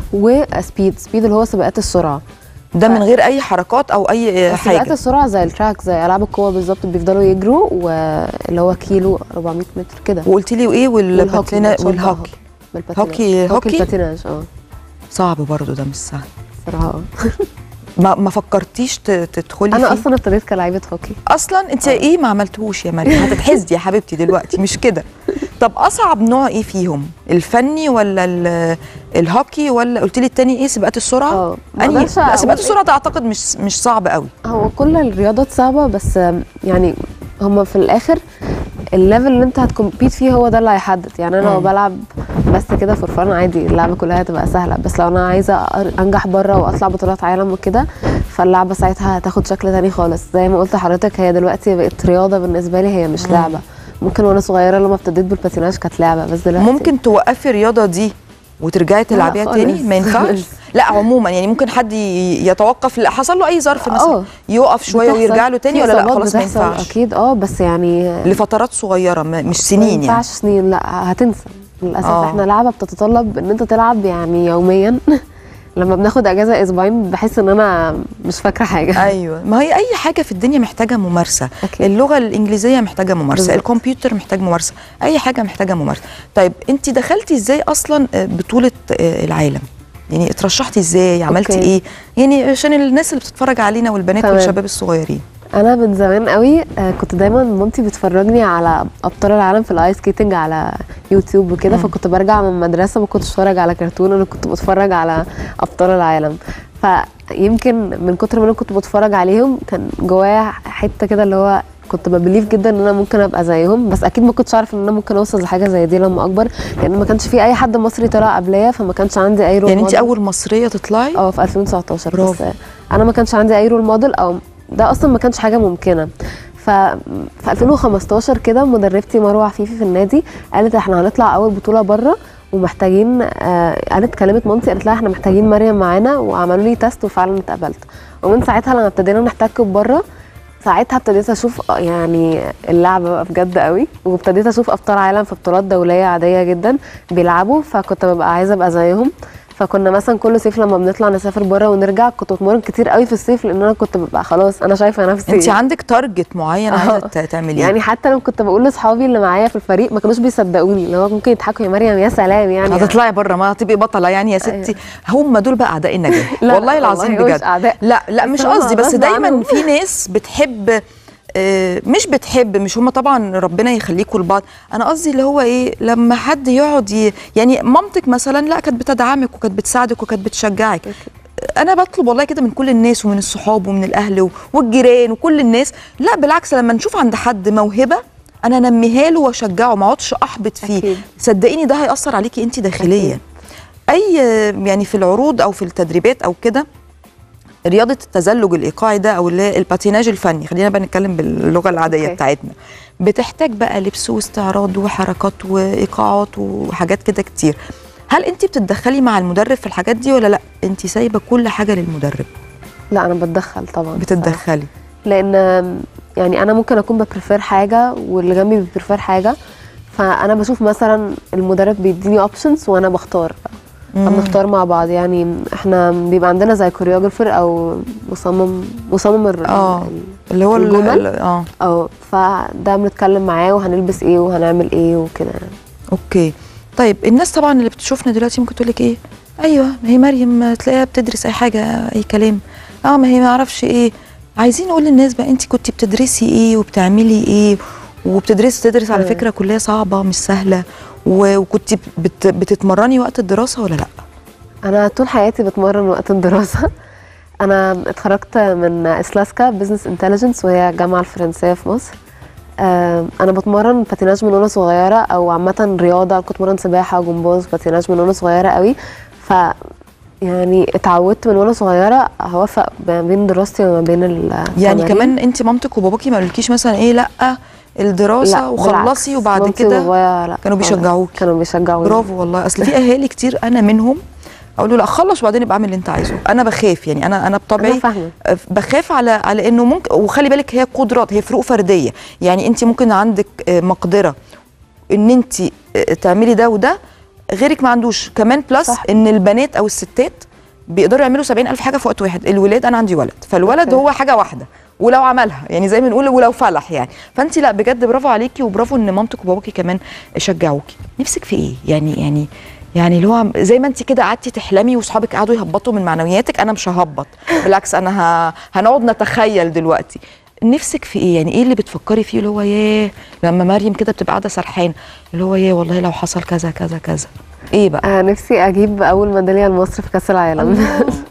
وسبيد سبيد اللي هو سباقات السرعه
ده من غير اي حركات او اي
بس سباقات
حاجه
السرعه زي التراك زي العاب القوه بالظبط بيفضلوا يجروا واللي هو كيلو 400 متر كده
وقلتي لي وايه والباتيناج
ماتشات
والهوكي
بالباتيناج.
هوكي- هوكي؟
الباتيناج اه
صعب برضو ده مش سهل
صراحه آه.
ما, ما فكرتيش ت- تدخلي
انا
فيه؟
اصلا ابتديت كلاعيبه هوكي
اصلا انت ايه ما عملتهوش يا مريم هتتحسدي يا حبيبتي دلوقتي مش كده طب اصعب نوع ايه فيهم الفني ولا ال- الهوكي ولا قلت لي التاني ايه سباقات السرعه
اه ما
أنهي؟
أقدرش
لا
أقول
سباقات
إيه.
السرعه ده اعتقد مش مش صعب قوي
هو كل الرياضات صعبه بس آم، يعني هما في الاخر الليفل اللي انت هتكمبيت فيه هو ده اللي هيحدد يعني انا لو
مم.
بلعب بس كده فور فن عادي اللعبه كلها هتبقى سهله بس لو انا عايزه أر- انجح بره واطلع بطولات عالم وكده فاللعبه ساعتها هتاخد شكل تاني خالص زي ما قلت لحضرتك هي دلوقتي بقت رياضه بالنسبه لي هي مش لعبه ممكن وانا صغيره لما ابتديت بالباتيناج كانت لعبه بس دلوقتي
ممكن توقفي الرياضه دي وترجعي تلعبيها
خالص.
تاني ما ينفعش
خالص.
لا عموما يعني ممكن حد ي- يتوقف لا حصل له اي ظرف مثلا
اه.
يقف شويه
بتحصل.
ويرجع له تاني
في
ولا لا
إصابات
خلاص ما
بتحصل
ينفعش
اكيد اه بس يعني
لفترات صغيره ما- مش
ما
سنين يعني
ينفعش سنين لا هتنسى للاسف
آه.
احنا لعبه بتتطلب ان انت تلعب يعني يوميا لما بناخد اجازه اسبوعين بحس ان انا مش فاكره حاجه
ايوه ما هي اي حاجه في الدنيا محتاجه ممارسه
أكيد.
اللغه الانجليزيه محتاجه ممارسه
بالظبط.
الكمبيوتر محتاج ممارسه اي حاجه محتاجه ممارسه طيب انت دخلتي ازاي اصلا آه، بطوله آه، العالم يعني اترشحتي ازاي عملتي
أوكي.
ايه يعني عشان الناس اللي بتتفرج علينا والبنات
تمام.
والشباب الصغيرين
انا من زمان قوي آه، كنت دايما مامتي بتفرجني على ابطال العالم في الايس سكيتنج على يوتيوب وكده فكنت برجع من المدرسه ما كنتش بتفرج على كرتون انا كنت بتفرج على ابطال العالم فيمكن من كتر ما انا كنت بتفرج عليهم كان جوايا حته كده اللي هو كنت ببليف جدا ان انا ممكن ابقى زيهم بس اكيد ما كنتش اعرف ان انا ممكن اوصل لحاجه زي دي لما اكبر لان ما كانش في اي حد مصري طلع قبليه فما كانش عندي اي رول
يعني انت
model.
اول مصريه تطلعي
اه في 2019
برافو.
بس انا ما كانش عندي اي رول موديل او ده اصلا ما كانش حاجه ممكنه ف في 2015 كده مدربتي مروه عفيفي في النادي قالت احنا هنطلع اول بطوله بره ومحتاجين آه قالت كلمت مامتي قالت لها احنا محتاجين مريم معانا وعملوا لي تيست وفعلا اتقبلت ومن ساعتها لما ابتدينا نحتك بره ساعتها ابتديت اشوف آه، يعني اللعبه بقى بجد قوي وابتديت اشوف ابطال عالم في بطولات دوليه عاديه جدا بيلعبوا فكنت ببقى عايزه ابقى زيهم فكنا مثلا كل صيف لما بنطلع نسافر بره ونرجع كنت بتمرن كتير قوي في الصيف لان انا كنت ببقى خلاص انا شايفه نفسي
انت عندك تارجت معين عايزه
آه.
ت- تعمليه
يعني حتى لما كنت بقول لاصحابي اللي معايا في الفريق ما كانوش بيصدقوني اللي هو ممكن يضحكوا يا مريم يا سلام يعني
هتطلعي بره ما هتبقي بطله يعني يا ستي هم دول بقى اعداء النجاح
لا،
والله العظيم
والله مش
بجد
أعداء.
لا لا مش
بس هم
قصدي بس
غصب
دايما
عنهم.
في ناس بتحب آه، مش بتحب مش هم طبعا ربنا يخليكم لبعض انا قصدي اللي هو ايه لما حد يقعد ي... يعني مامتك مثلا لا كانت بتدعمك وكانت بتساعدك وكانت بتشجعك انا بطلب والله كده من كل الناس ومن الصحاب ومن الاهل و- والجيران وكل الناس لا بالعكس لما نشوف عند حد موهبه انا انميها له واشجعه ما اقعدش احبط فيه
أكيد.
صدقيني ده هياثر عليكي انت داخليا اي يعني في العروض او في التدريبات او كده رياضه التزلج الايقاعي ده او اللي هي الباتيناج الفني خلينا بقى نتكلم باللغه العاديه
أوكي.
بتاعتنا بتحتاج بقى لبس واستعراض وحركات وايقاعات وحاجات كده كتير هل انت بتتدخلي مع المدرب في الحاجات دي ولا لا انت سايبه كل حاجه للمدرب
لا انا بتدخل طبعا
بتتدخلي
لان يعني انا ممكن اكون ببريفير حاجه واللي جنبي بيبريفير حاجه فانا بشوف مثلا المدرب بيديني اوبشنز وانا بختار فبنختار مع بعض يعني احنا بيبقى عندنا زي كوريوجرافر او مصمم مصمم الر-
اه
ال-
اللي هو ال-
الجمل؟
ال- اه
اه فده بنتكلم معاه وهنلبس ايه وهنعمل ايه وكده يعني
اوكي طيب الناس طبعا اللي بتشوفنا دلوقتي ممكن تقول لك ايه ايوه ما هي مريم تلاقيها بتدرس اي حاجه اي كلام اه ما هي ما اعرفش ايه عايزين نقول للناس بقى انت كنت بتدرسي ايه وبتعملي ايه وبتدرسي تدرس على
مم.
فكره كليه صعبه مش سهله و- وكنت بت بتتمرني وقت الدراسه ولا لا
انا طول حياتي بتمرن وقت الدراسه انا اتخرجت من اسلاسكا بزنس انتليجنس وهي الجامعه الفرنسيه في مصر آم، انا بتمرن باتيناج من وانا صغيره او عامه رياضه كنت بتمرن سباحه وجمباز باتيناج من وانا صغيره قوي ف يعني اتعودت من وانا صغيره اوفق ما بين دراستي وما بين
يعني
التمارين.
كمان انت مامتك وباباكي ما قالولكيش مثلا ايه لا الدراسه
لا،
وخلصي
بالعكس.
وبعد
مامتي
كده
وبابايا لا
كانوا
خالص.
بيشجعوكي.
كانوا بيشجعوني
برافو والله اصل في اهالي كتير انا منهم اقول له لا خلص وبعدين ابقى اعمل اللي انت عايزه انا بخاف يعني انا انا
انا
بطبعي
فاهمه
بخاف على على انه ممكن وخلي بالك هي قدرات هي فروق فرديه يعني انت ممكن عندك آه، مقدره ان انت آه، تعملي ده وده غيرك ما عندوش كمان بلس
صح.
ان البنات او الستات بيقدروا يعملوا 70000 حاجه في وقت واحد الولاد انا عندي ولد فالولد
أوكي.
هو حاجه واحده ولو عملها يعني زي ما نقول ولو فلح يعني فانت لا بجد برافو عليكي وبرافو ان مامتك وباباكي كمان شجعوكي نفسك في ايه يعني يعني يعني اللي هو زي ما انت كده قعدتي تحلمي واصحابك قعدوا يهبطوا من معنوياتك انا مش ههبط بالعكس انا ه... هنقعد نتخيل دلوقتي نفسك في ايه يعني ايه اللي بتفكري فيه اللي هو ياه لما مريم كده بتبقى قاعده سرحان اللي هو ياه والله لو حصل كذا كذا كذا ايه بقى
آه نفسي اجيب اول ميداليه لمصر في كاس العالم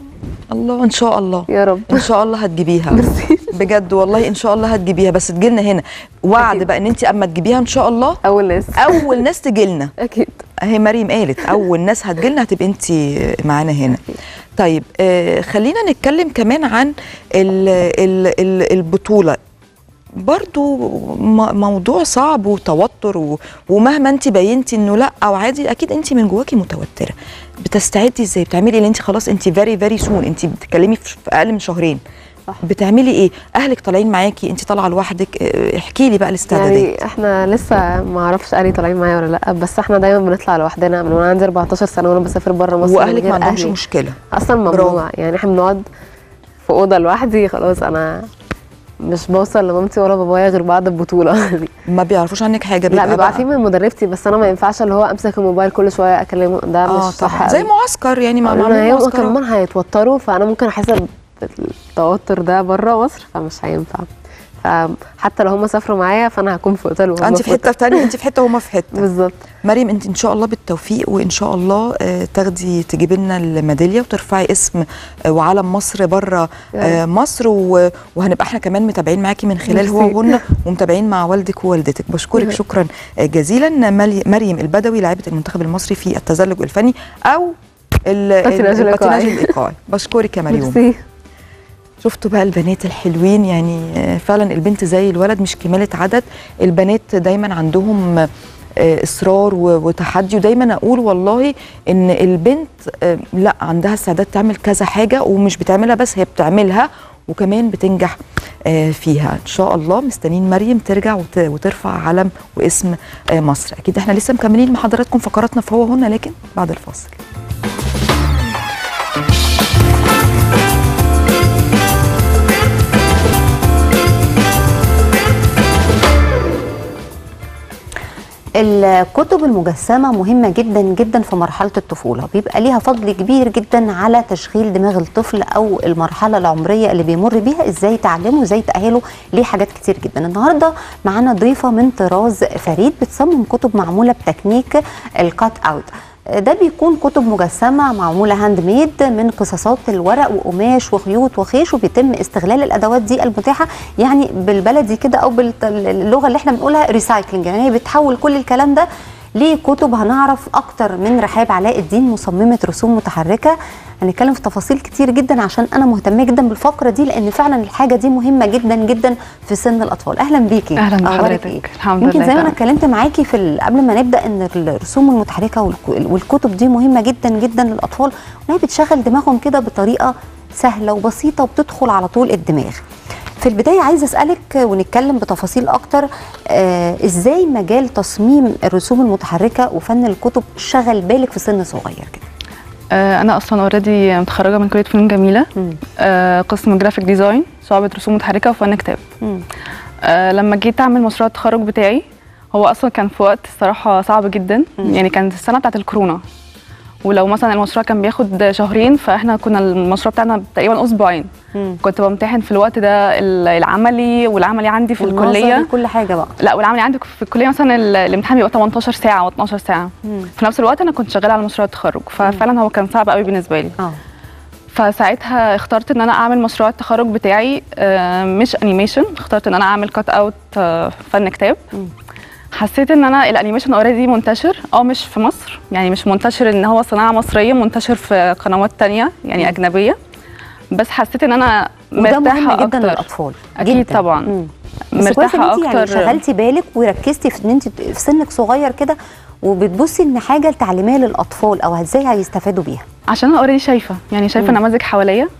الله ان شاء الله
يا رب
ان شاء الله هتجيبيها بجد والله ان شاء الله هتجيبيها بس تجيلنا هنا وعد
أكيد.
بقى ان انت اما تجيبيها ان شاء الله
اول ناس
اول ناس تجيلنا
اكيد
اهي مريم قالت اول ناس هتجيلنا هتبقى انت معانا هنا طيب آه خلينا نتكلم كمان عن ال ال ال البطوله برضو م- موضوع صعب وتوتر و- ومهما انت بينتي انه لا او عادي اكيد انت من جواكي متوتره بتستعدي ازاي بتعملي اللي انت خلاص انت فيري فيري سون انت بتتكلمي في في اقل من شهرين
صح.
بتعملي ايه اهلك طالعين معاكي انت طالعه لوحدك اه، احكي لي بقى الاستعدادات
يعني احنا لسه ما اعرفش اهلي طالعين معايا ولا لا بس احنا دايما بنطلع لوحدنا من وانا عندي 14 سنه وانا بسافر بره مصر من
واهلك
غير
ما عندهمش
أهلي.
مشكله
اصلا
برافو.
ممنوع يعني احنا بنقعد في اوضه لوحدي خلاص انا مش بوصل لمامتي ولا بابايا غير بعد البطوله دي
ما بيعرفوش عنك حاجه
لا بيبقى
بقى-
عارفين من مدربتي بس انا ما ينفعش اللي هو امسك الموبايل كل شويه اكلمه ده
اه
مش صح
طبعا زي
قوي.
معسكر يعني مع
انا
معمول
هي
معسكر
كمان هيتوتروا فانا ممكن احس بالتوتر ده بره مصر فمش هينفع فحتى لو هم سافروا معايا فانا هكون في اوتيل وهم
انت في حته تانية انت في حته وهما في حته
بالظبط
مريم انت ان شاء الله بالتوفيق وان شاء الله آه، تاخدي تجيبي لنا الميداليه وترفعي اسم آه، وعلم مصر بره
يا رب.
مصر و- وهنبقى احنا كمان متابعين معاكي من خلال هو
ميرسي.
وهن ومتابعين مع والدك ووالدتك بشكرك
يا رب.
شكرا آه، جزيلا مالي- مريم البدوي لاعبه المنتخب المصري في التزلج الفني او ال- ال-
باتيناج
الباتيناج
الإيقاعي.
الايقاعي بشكرك يا مريم
ميرسي
شفتوا بقى البنات الحلوين يعني آه، فعلا البنت زي الولد مش كمالة عدد البنات دايما عندهم آه، اصرار و- وتحدي ودايما اقول والله ان البنت آه، لا عندها استعداد تعمل كذا حاجه ومش بتعملها بس هي بتعملها وكمان بتنجح آه، فيها ان شاء الله مستنيين مريم ترجع وت- وترفع علم واسم آه، مصر اكيد احنا لسه مكملين مع حضراتكم فقراتنا في هو هنا لكن بعد الفاصل
الكتب المجسمة مهمة جدا جدا في مرحلة الطفولة بيبقى ليها فضل كبير جدا على تشغيل دماغ الطفل أو المرحلة العمرية اللي بيمر بيها إزاي تعلمه إزاي تأهله ليه حاجات كتير جدا النهاردة معانا ضيفة من طراز فريد بتصمم كتب معمولة بتكنيك الكات أوت ده بيكون كتب مجسمة معمولة هاند ميد من قصاصات الورق وقماش وخيوط وخيش وبيتم استغلال الأدوات دي المتاحة يعني بالبلدي كده أو باللغة اللي احنا بنقولها ريسايكلينج يعني هي بتحول كل الكلام ده ليه كتب هنعرف اكتر من رحاب علاء الدين مصممه رسوم متحركه هنتكلم في تفاصيل كتير جدا عشان انا مهتمه جدا بالفقره دي لان فعلا الحاجه دي مهمه جدا جدا في سن الاطفال اهلا بيكي
أهلاً
أخبارك
بحضرتك.
إيه؟
الحمد
يمكن
لله
زي ما انا
تمام.
اتكلمت معاكي في ال- قبل ما نبدا ان الرسوم المتحركه والك- والكتب دي مهمه جدا جدا للاطفال وهي بتشغل دماغهم كده بطريقه سهله وبسيطه وبتدخل على طول الدماغ في البدايه عايزه اسالك ونتكلم بتفاصيل اكتر آه ازاي مجال تصميم الرسوم المتحركه وفن الكتب شغل بالك في سن صغير كده
آه، انا اصلا اوريدي متخرجه من كليه فنون جميله
مم.
آه، قسم جرافيك ديزاين شعبة رسوم متحركه وفن كتاب
مم.
آه، لما جيت اعمل مشروع التخرج بتاعي هو اصلا كان في وقت الصراحه صعب جدا يعني كانت السنه بتاعت الكورونا ولو مثلا المشروع كان بياخد شهرين فاحنا كنا المشروع بتاعنا تقريبا اسبوعين
مم.
كنت بمتحن في الوقت ده ال- العملي والعملي عندي في
والنظري
الكليه
كل حاجه بقى
لا والعملي عندي في الكليه مثلا ال- الامتحان بيبقى 18 ساعه و 12 ساعه
مم.
في نفس الوقت انا كنت شغاله على مشروع التخرج ففعلا هو كان صعب قوي بالنسبه لي
اه
فساعتها اخترت ان انا اعمل مشروع التخرج بتاعي آه، مش انيميشن اخترت ان انا اعمل كات اوت فن كتاب
مم.
حسيت ان انا الانيميشن اوريدي منتشر اه مش في مصر يعني مش منتشر ان هو صناعه مصريه منتشر في قنوات تانية يعني اجنبيه بس حسيت ان انا
وده
مرتاحه
مهم جدا
اكتر
للاطفال
أكيد
جداً.
طبعاً.
مم. بس كويس ان
مرتاحه
انت يعني
اكتر
شغلتي بالك وركزتي في ان انت في سنك صغير كده وبتبصي ان حاجه تعليميه للاطفال او ازاي هيستفادوا بيها
عشان انا اوريدي شايفه يعني شايفه
مم.
نماذج حواليا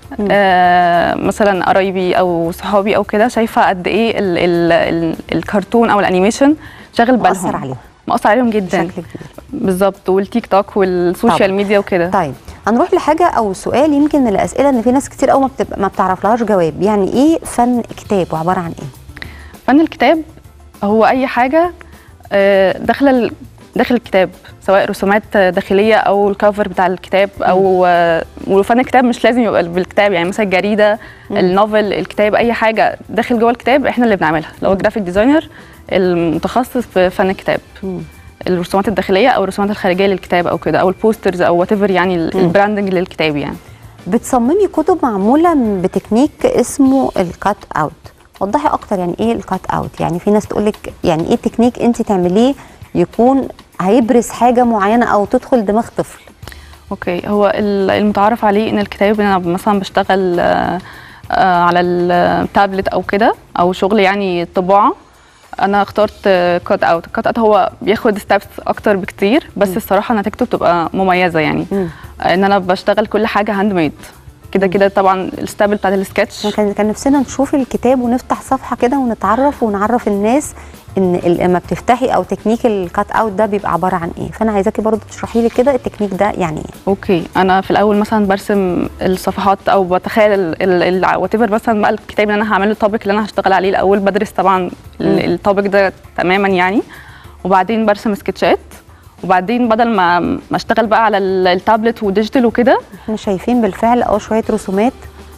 آه مثلا قرايبي او صحابي او كده شايفه قد ايه ال ال ال الكرتون او الانيميشن شاغل بالهم
مأثر عليهم
مأثر عليهم جدا
بشكل كبير
بالظبط والتيك توك والسوشيال
طبعاً.
ميديا وكده
طيب هنروح لحاجه او سؤال يمكن من الاسئله ان في ناس كتير قوي ما, بتبقى ما بتعرف لهاش جواب يعني ايه فن كتاب وعباره عن ايه
فن الكتاب هو اي حاجه آه، داخله ال- داخل الكتاب سواء رسومات داخليه او الكفر بتاع الكتاب او آه، وفن الكتاب مش لازم يبقى بالكتاب يعني مثلا الجريده النوفل الكتاب اي حاجه داخل جوه الكتاب احنا اللي بنعملها لو جرافيك ديزاينر المتخصص في فن الكتاب
مم.
الرسومات الداخليه او الرسومات الخارجيه للكتاب او كده او البوسترز او وات يعني ال- البراندنج للكتاب يعني
بتصممي كتب معموله بتكنيك اسمه الكات اوت وضحي اكتر يعني ايه الكات اوت يعني في ناس تقول لك يعني ايه تكنيك انت تعمليه يكون هيبرز حاجه معينه او تدخل دماغ طفل
اوكي هو ال- المتعارف عليه ان الكتاب انا مثلا بشتغل آه، آه، على التابلت او كده او شغل يعني طباعه انا اخترت كات اوت الكات اوت هو بياخد ستابس اكتر بكتير بس الصراحه نتيجته بتبقى مميزه يعني
مم.
ان انا بشتغل كل حاجه هاند ميد كده كده طبعا الستابل بتاعت السكتش
كان كان نفسنا نشوف الكتاب ونفتح صفحه كده ونتعرف ونعرف الناس ان ال- لما بتفتحي او تكنيك الكات اوت ده بيبقى عباره عن ايه فانا عايزاكي برضو تشرحي لي كده التكنيك ده يعني ايه
اوكي انا في الاول مثلا برسم الصفحات او بتخيل وات ايفر مثلا بقى الكتاب اللي انا هعمله التوبيك اللي انا هشتغل عليه الاول بدرس طبعا التوبيك ده تماما يعني وبعدين برسم سكتشات وبعدين بدل ما ما اشتغل بقى على ال- التابلت وديجيتال وكده
احنا شايفين بالفعل اه شويه رسومات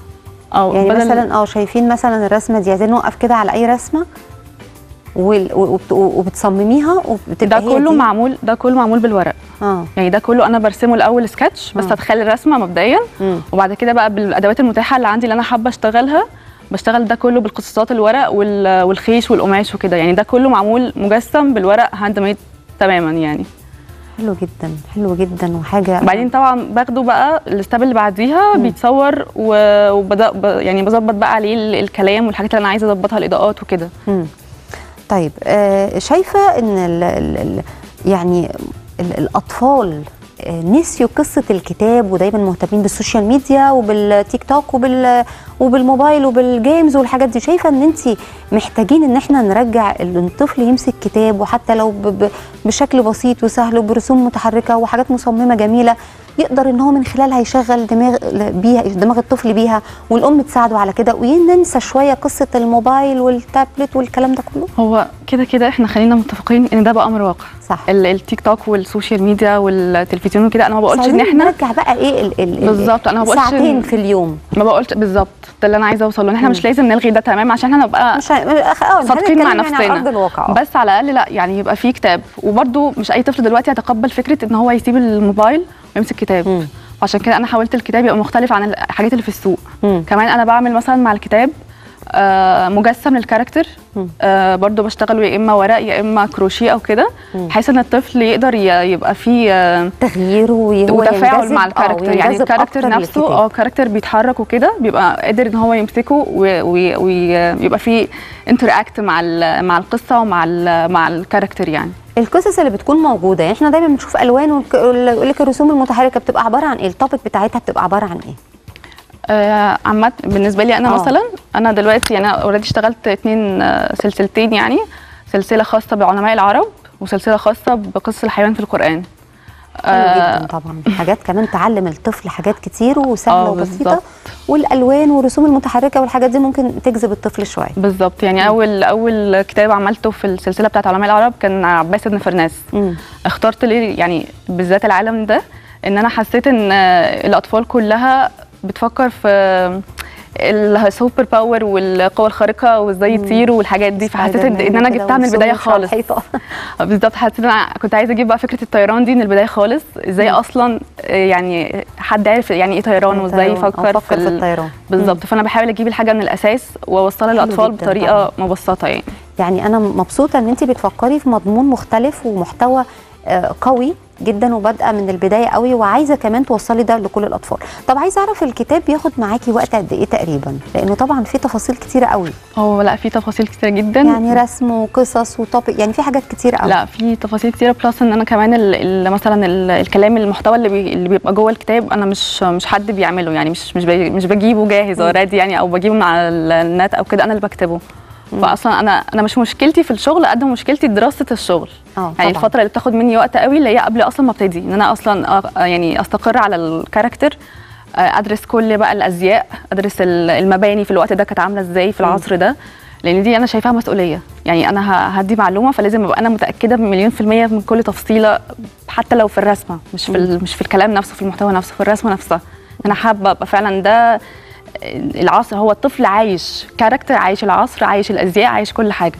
او
يعني
بدل
مثلا اه شايفين مثلا الرسمه دي عايزين نوقف كده على اي رسمه وال- وبت- وبتصمميها وبتبقى
ده
هي
كله
دي.
معمول ده كله معمول بالورق
اه
يعني ده كله انا برسمه الاول سكتش بس
آه.
اتخيل الرسمه مبدئيا
مم.
وبعد كده بقى بالادوات المتاحه اللي عندي اللي انا حابه اشتغلها بشتغل ده كله بالقصاصات الورق وال- والخيش والقماش وكده يعني ده كله معمول مجسم بالورق هاند ميد تماما يعني
حلو جدا حلو جدا وحاجه
بعدين طبعا باخده بقى الستاب اللي بعديها بيتصور و- وبدا ب- يعني بظبط بقى عليه ال- الكلام والحاجات اللي انا عايزه اظبطها الاضاءات وكده
مم. طيب آه شايفه ان ال ال ال يعني ال الاطفال آه، نسيوا قصه الكتاب ودايما مهتمين بالسوشيال ميديا وبالتيك توك وبال وبالموبايل وبالجيمز والحاجات دي شايفه ان انت محتاجين ان احنا نرجع ال- الطفل يمسك كتاب وحتى لو ب ب بشكل بسيط وسهل وبرسوم متحركه وحاجات مصممه جميله يقدر ان هو من خلالها يشغل دماغ بيها دماغ الطفل بيها والام تساعده على كده وننسى شويه قصه الموبايل والتابلت والكلام ده كله
هو كده كده احنا خلينا متفقين ان ده بقى امر واقع
صح
ال- التيك توك والسوشيال ميديا والتلفزيون وكده انا ما
بس
بقولش ان
عايزين
احنا
نرجع بقى ايه ال ال
بالظبط، أنا ما بقولش
ساعتين
إن-
في اليوم
ما بقولش بالظبط ده اللي انا عايزه اوصل له ان احنا مش لازم نلغي ده تمام عشان احنا نبقى
مش ه- اه
صادقين مع
هنتكلم يعني على ارض
نفسنا
الواقع آه.
بس على الاقل لا يعني يبقى في كتاب وبرده مش اي طفل دلوقتي يتقبل فكره ان هو يسيب الموبايل ويمسك كتاب
مم.
وعشان كده انا حاولت الكتاب يبقى مختلف عن الحاجات اللي في السوق
مم.
كمان انا بعمل مثلا مع الكتاب آه مجسم للكاركتر آه برضو بشتغل يا اما ورق يا اما كروشيه او كده بحيث ان الطفل يقدر ي- يبقى فيه آه
تغيير وهو
وتفاعل
ينجذب-
مع
آه،
الكاركتر يعني
وينجذب
الكاركتر
أكتر
نفسه
للكتاب.
اه كاركتر بيتحرك وكده بيبقى قادر ان هو يمسكه و- و- وي- ويبقى فيه انتراكت مع ال- مع القصه ومع ال- مع الكاركتر يعني
القصص اللي بتكون موجوده يعني احنا دايما بنشوف الوان والك- يقول لك الرسوم المتحركه بتبقى عباره عن ايه التوبيك بتاعتها بتبقى عباره عن ايه
آه، عامة بالنسبة لي أنا
آه.
أوه. مثلا أنا دلوقتي أنا أوريدي اشتغلت اتنين آه، سلسلتين يعني سلسلة خاصة بعلماء العرب وسلسلة خاصة بقصة الحيوان في القرآن
حلو
آه،
جدا طبعا حاجات كمان تعلم الطفل حاجات كتير وسهله
آه،
وبسيطه
بالظبط.
والالوان والرسوم المتحركه والحاجات دي ممكن تجذب الطفل شويه
بالظبط يعني أول أول كتاب عملته في السلسلة بتاعت علماء العرب كان عباس بن فرناس
مم.
اخترت ليه يعني بالذات العالم ده ان انا حسيت ان آه، الاطفال كلها بتفكر في السوبر باور والقوة الخارقة وازاي يطيروا والحاجات دي فحسيت ان إن انا
كده
جبتها من البداية
والسور على
خالص
الحيطة.
بالظبط حسيت ان انا كنت عايزه اجيب بقى فكره الطيران دي من البدايه خالص ازاي اصلا آه، يعني حد عارف يعني ايه طيران وازاي
الطيران، أو
يفكر
فكر في
ال-
الطيران.
بالظبط فانا بحاول اجيب الحاجه من الاساس واوصلها
حلو
للاطفال
جداً
بطريقه مبسطه يعني
يعني انا مبسوطه ان انت بتفكري في مضمون مختلف ومحتوى آه، قوي جدا وبادئه من البدايه قوي وعايزه كمان توصلي ده لكل الاطفال طب عايزه اعرف الكتاب بياخد معاكي وقت قد ايه تقريبا لانه طبعا في تفاصيل كتيره قوي
هو لا في تفاصيل كتير جدا
يعني رسم وقصص وطابق يعني في حاجات كتيره قوي
لا في تفاصيل كتيره بلس ان انا كمان ال ال مثلا ال الكلام المحتوى اللي, بي اللي بيبقى جوه الكتاب انا مش مش حد بيعمله يعني مش مش بي مش بجيبه جاهز اوريدي يعني او بجيبه من على النت او كده انا اللي بكتبه فاصلا انا انا مش مشكلتي في الشغل قد ما مشكلتي دراسه الشغل
اه
يعني
طبعاً.
الفتره اللي بتاخد مني وقت قوي اللي هي قبل اصلا ما ابتدي ان انا اصلا أ- يعني استقر على الكاركتر آه، ادرس كل بقى الازياء ادرس ال- المباني في الوقت ده كانت عامله ازاي في العصر ده لان دي انا شايفاها مسؤوليه يعني انا ه- هدي معلومه فلازم ابقى انا متاكده بمليون في الميه من كل تفصيله حتى لو في الرسمه مش في ال- مش في الكلام نفسه في المحتوى نفسه في الرسمه نفسها انا حابه ابقى فعلا ده العصر هو الطفل عايش كاركتر عايش العصر عايش الازياء عايش كل حاجه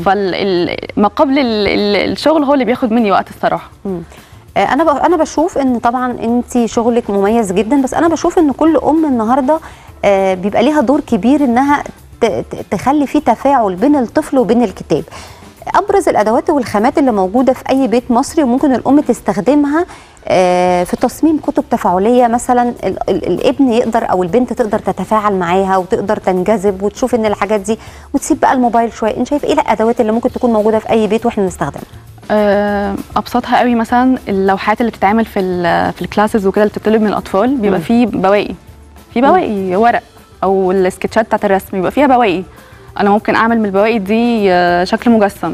فما قبل ال- ال- الشغل هو اللي بياخد مني وقت الصراحه
مم. آه، انا ب- انا بشوف ان طبعا انت شغلك مميز جدا بس انا بشوف ان كل ام النهارده آه، بيبقى ليها دور كبير انها ت- ت- تخلي في تفاعل بين الطفل وبين الكتاب ابرز الادوات والخامات اللي موجوده في اي بيت مصري وممكن الام تستخدمها آه، في تصميم كتب تفاعليه مثلا ال- ال- الابن يقدر او البنت تقدر تتفاعل معاها وتقدر تنجذب وتشوف ان الحاجات دي وتسيب بقى الموبايل شويه انت شايف ايه الادوات اللي ممكن تكون موجوده في اي بيت واحنا نستخدمها
آه، ابسطها قوي مثلا اللوحات اللي بتتعمل في ال في الكلاسز وكده اللي بتطلب من الاطفال بيبقى فيه بواقي في بواقي ورق او السكتشات بتاعت الرسم بيبقى فيها بواقي انا ممكن اعمل من البواقي دي آه، شكل مجسم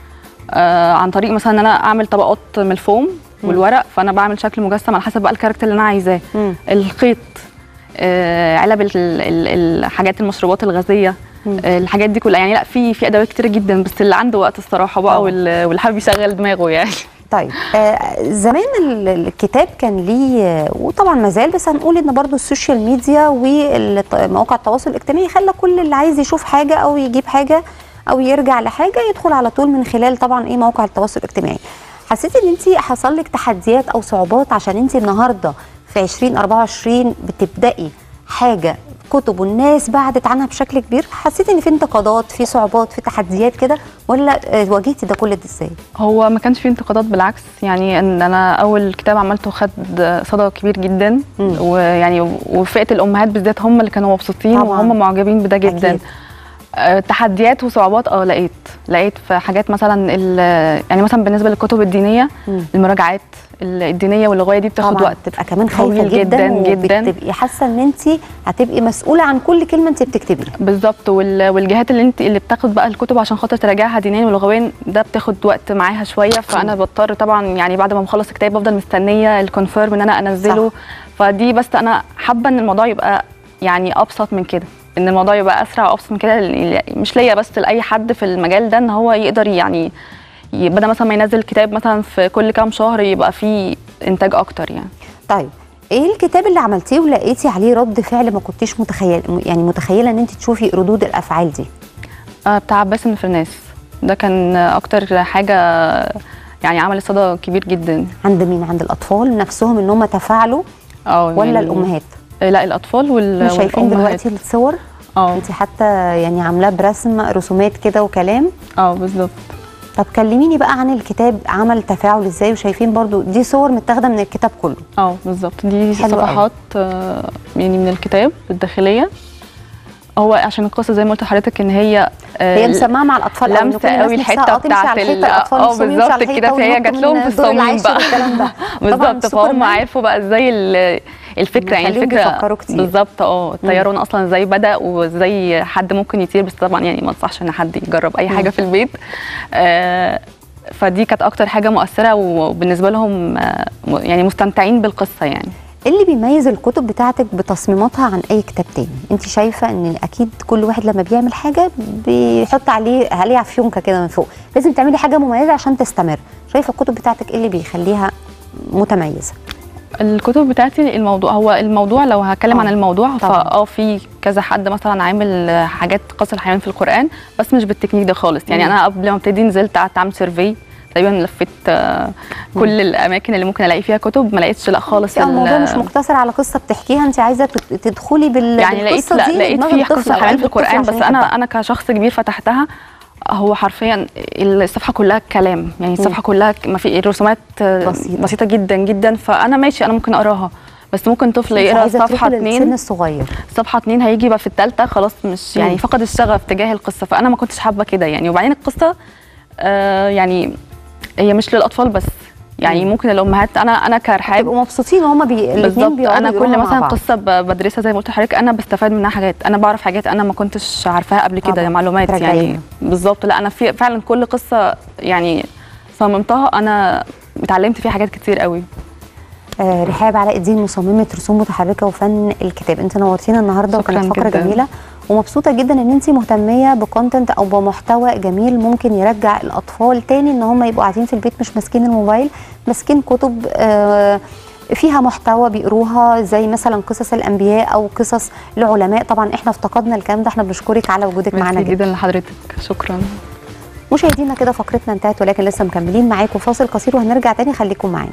آه، عن طريق مثلا ان انا اعمل طبقات من الفوم والورق فانا بعمل شكل مجسم على حسب بقى الكاركتر اللي انا عايزاه
مم.
الخيط آه، علب ال- ال- الحاجات المشروبات الغازيه آه، الحاجات دي كلها يعني لا في في ادوات كتيره جدا بس اللي عنده وقت الصراحه بقى
طبعاً.
واللي واللي حابب يشغل دماغه يعني
طيب آه زمان ال- الكتاب كان ليه وطبعا ما زال بس هنقول ان برضو السوشيال ميديا ومواقع التواصل الاجتماعي خلى كل اللي عايز يشوف حاجه او يجيب حاجه او يرجع لحاجه يدخل على طول من خلال طبعا ايه مواقع التواصل الاجتماعي حسيتي ان انت حصل لك تحديات او صعوبات عشان انت النهارده في 2024 بتبداي حاجه كتب والناس بعدت عنها بشكل كبير حسيتي ان في انتقادات في صعوبات في تحديات كده ولا آه، واجهتي ده كل ده ازاي
هو ما كانش فيه انتقادات بالعكس يعني ان انا اول كتاب عملته خد صدى كبير جدا
مم.
ويعني وفئه الامهات بالذات هم اللي كانوا مبسوطين
طبعاً.
وهم معجبين بده جدا
أكيد.
آه، تحديات وصعوبات اه لقيت لقيت في حاجات مثلا ال- يعني مثلا بالنسبه للكتب الدينيه
مم.
المراجعات الدينيه واللغويه دي بتاخد
طبعا
وقت
تبقى كمان خايفه
طويل
جدا,
جداً جداً.
وبتبقي حاسه ان انت هتبقي مسؤوله عن كل كلمه انت بتكتبيها
بالظبط وال- والجهات اللي انت اللي بتاخد بقى الكتب عشان خاطر تراجعها دينيا ولغويا ده بتاخد وقت معاها شويه فانا بضطر طبعا يعني بعد ما بخلص الكتاب بفضل مستنيه الكونفيرم ان انا انزله
صح.
فدي بس انا حابه ان الموضوع يبقى يعني ابسط من كده ان الموضوع يبقى اسرع وابسط من كده ل- مش ليا بس لاي حد في المجال ده ان هو يقدر يعني ي- بدل مثلا ما ينزل كتاب مثلا في كل كام شهر يبقى فيه انتاج اكتر يعني
طيب ايه الكتاب اللي عملتيه ولقيتي عليه رد فعل ما كنتيش متخيل يعني متخيله ان انت تشوفي ردود الافعال دي
آه، بتاع عباس بن فرناس ده كان اكتر حاجه يعني عملت صدى كبير جدا
عند مين عند الاطفال نفسهم ان هم تفاعلوا
اه
ولا
يعني-
الامهات
آه، لا الاطفال وال
احنا شايفين
والأمهات.
دلوقتي الصور
اه
انت حتى يعني عاملاه برسم رسومات كده وكلام
اه بالظبط
طب كلميني بقى عن الكتاب عمل تفاعل ازاي وشايفين برضو دي صور متاخده من الكتاب كله
اه بالظبط دي
حلو
صفحات آه، يعني من الكتاب الداخليه هو عشان القصه زي ما قلت لحضرتك ان هي آه،
هي مسمعه مع الاطفال أوي، إن
لمسه
كل الناس
قوي
نفسها
الحته
آه تمشي على
بتاعت ال-
الحيطة، الأطفال
اه
نفسهم يمشوا على
بالظبط
الحيطة
كده فهي
وينطوا
جات لهم
من
في
الدور
الصميم
العاشر
بقى
والكلام ده. طبعاً
بالظبط فهم
سوبرمان.
عرفوا بقى ازاي ال- الفكره يعني
بيخليهم
الفكره
بيفكروا كتير.
بالظبط اه الطيران اصلا ازاي بدا وازاي حد ممكن يطير بس طبعا يعني ما انصحش ان حد يجرب اي حاجه في البيت آه فدي كانت اكتر حاجه مؤثره وبالنسبه لهم آه م- يعني مستمتعين بالقصه يعني
ايه اللي بيميز الكتب بتاعتك بتصميماتها عن اي كتاب تاني انت شايفه ان اكيد كل واحد لما بيعمل حاجه بيحط عليه عليها فيونكه كده من فوق لازم تعملي حاجه مميزه عشان تستمر شايفه الكتب بتاعتك ايه اللي بيخليها متميزه
الكتب بتاعتي الموضوع هو الموضوع لو هتكلم
آه،
عن الموضوع
طبعاً.
فاه في كذا حد مثلا عامل حاجات قصص الحيوان في القران بس مش بالتكنيك ده خالص يعني
مم.
انا قبل ما ابتدي نزلت قعدت اعمل سيرفي تقريبا لفيت آه، كل الاماكن اللي ممكن الاقي فيها كتب ما لقيتش لا خالص
يعني الموضوع
ال-
مش مقتصر على قصه بتحكيها انت عايزه تد- تدخلي بال
يعني لقيت
بالقصة
لا
دي
لقيت
لدماغ
في
الطفل
قصص
أو
الحيوان
قلب
في
الطفل
القران
عشان
بس انا
يحبها.
انا كشخص كبير فتحتها هو حرفيا الصفحه كلها كلام يعني الصفحه كلها ك- ما في الرسومات آه،
بسيطة.
بسيطه جدا جدا فانا ماشي انا ممكن اقراها بس ممكن طفل
انت
يقرا
عايزه
صفحه
تروحي للسن
اتنين
الصغير
صفحه اتنين هيجي بقى في الثالثه خلاص مش يعني
مم.
فقد الشغف تجاه القصه فانا ما كنتش حابه كده يعني وبعدين القصه آه يعني هي مش للاطفال بس يعني
مم.
ممكن الامهات انا انا كرحاب
تبقوا مبسوطين وهما بي... الاثنين
بالظبط
بيقعدوا
انا
يقروها
كل
مع
مثلا
بعض.
قصه ب- بدرسها زي ما قلت لحضرتك انا بستفاد منها حاجات انا بعرف حاجات انا ما كنتش عارفاها قبل
طبعاً،
كده معلومات
ترجعيها.
يعني بالظبط لا انا في فعلا كل قصه يعني صممتها انا اتعلمت فيها حاجات كتير قوي
آه رحاب علاء الدين مصممه رسوم متحركه وفن الكتاب انت نورتينا النهارده
شكراً
وكانت فقره
جداً.
جميله ومبسوطه جدا ان انت مهتميه بكونتنت او بمحتوى جميل ممكن يرجع الاطفال تاني ان هم يبقوا قاعدين في البيت مش ماسكين الموبايل ماسكين كتب آه فيها محتوى بيقروها زي مثلا قصص الانبياء او قصص العلماء طبعا احنا افتقدنا الكلام ده احنا بنشكرك على وجودك معانا
ميرسي
جدا
جدا لحضرتك شكرا
مشاهدينا كده فقرتنا انتهت ولكن لسه مكملين معاكم فاصل قصير وهنرجع تاني خليكم معانا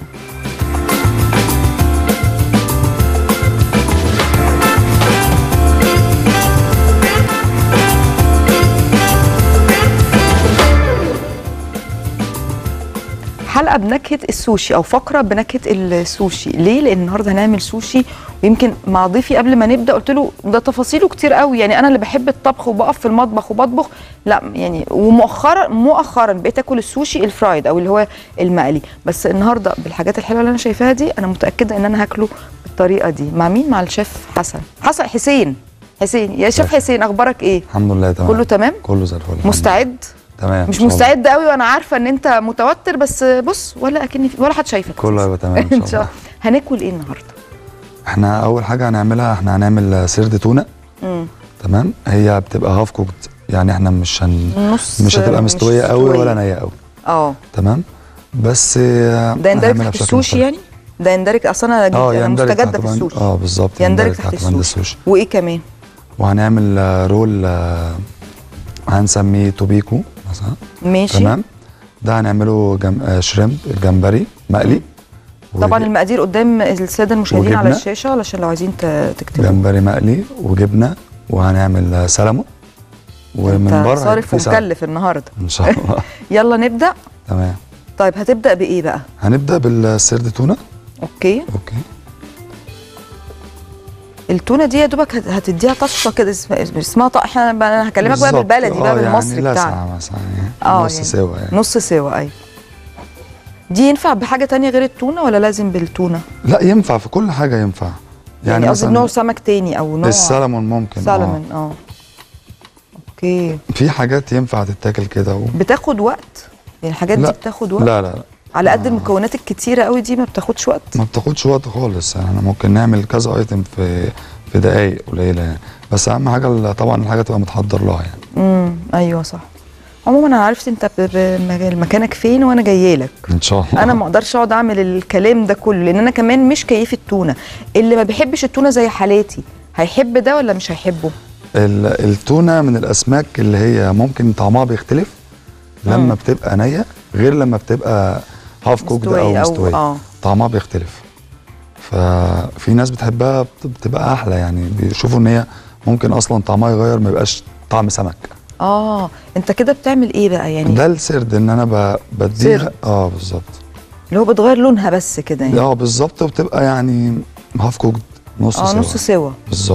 حلقه بنكهه السوشي او فقره بنكهه السوشي ليه لان النهارده هنعمل سوشي ويمكن مع ضيفي قبل ما نبدا قلت له ده تفاصيله كتير قوي يعني انا اللي بحب الطبخ وبقف في المطبخ وبطبخ لا يعني ومؤخرا مؤخرا بقيت اكل السوشي الفرايد او اللي هو المقلي بس النهارده بالحاجات الحلوه اللي انا شايفاها دي انا متاكده ان انا هاكله بالطريقه دي مع مين مع الشيف حسن حسن حسين حسين يا شيف حسين اخبارك ايه
الحمد لله تمام
كله تمام
كله زي الفل الحمد
مستعد
لله. تمام إن
مش
شاء الله.
مستعد قوي وانا عارفه ان انت متوتر بس بص ولا اكني في ولا حد شايفك
كله هيبقى تمام
ان شاء الله هناكل ايه النهارده
احنا اول حاجه هنعملها احنا هنعمل سرد تونه
مم.
تمام هي بتبقى هاف كوكت يعني احنا مش هن
نص
مش هتبقى مستويه قوي
مستوية.
ولا نيه قوي
اه
تمام بس آه،
ده يندرج
هنعملها
تحت
بشكل
السوشي
مختلف.
يعني ده يندرج اصلا انا
اه
أنا
يندرج
مستجده
تحت
في
بند-
السوشي
اه بالظبط
يندرج تحت
بند
السوشي وايه كمان
وهنعمل آه، رول آه، هنسميه توبيكو مثلا
ماشي
تمام ده هنعمله جم... آه، شريمب الجمبري مقلي
طبعا
وج-
المقادير قدام الساده المشاهدين على
وجبنة.
الشاشه علشان لو عايزين ت- تكتبوا
جمبري مقلي وجبنه وهنعمل آه، سلمون ومن
انت
بره
صارف
في سلمون.
ومكلف النهارده
ان شاء الله
يلا نبدا
تمام
طيب هتبدا بايه بقى
هنبدا بالسرد تونه
اوكي
اوكي
التونه دي يا دوبك هت- هتديها طشه كده اسم- اسم- اسمها طق احنا انا هكلمك بقى
بالظبط.
بالبلدي بقى
آه،
بالمصري
يعني
بتاعنا
لسعة مثلا يعني
اه
نص
يعني
سوا يعني
نص سوا ايوه دي ينفع بحاجه تانية غير التونه ولا لازم بالتونه
لا ينفع في كل حاجه ينفع
يعني قصدي نوع سمك تاني او نوع
السلمون ممكن
سالمون اه اوكي
آه. في حاجات ينفع تتاكل كده و...
بتاخد وقت يعني الحاجات دي
لا.
بتاخد وقت
لا لا لا
على قد المكونات الكتيره قوي دي ما بتاخدش وقت
ما بتاخدش وقت خالص يعني احنا ممكن نعمل كذا ايتم في في دقايق قليله يعني بس اهم حاجه ال- طبعا الحاجه تبقى متحضر لها يعني
امم ايوه صح عموما انا عرفت انت ب- ب- مكانك فين وانا جايه لك
ان شاء الله
انا ما اقدرش اقعد اعمل الكلام ده كله لان انا كمان مش كيف التونه اللي ما بيحبش التونه زي حالاتي هيحب ده ولا مش هيحبه
ال- التونه من الاسماك اللي هي ممكن طعمها بيختلف
مم.
لما بتبقى نيه غير لما بتبقى هاف كوكد او
مستوية
مستويه
اه
طعمها بيختلف ففي ناس بتحبها بت- بتبقى احلى يعني بيشوفوا ان هي ممكن اصلا طعمها يغير ما يبقاش طعم سمك
اه انت كده بتعمل ايه بقى يعني
ده السرد ان انا ب- بديها
سرد.
اه بالظبط
اللي هو بتغير لونها بس كده يعني
اه بالظبط وبتبقى يعني هاف كوكد نص
اه
سوا
نص سوا
بالظبط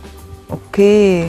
اوكي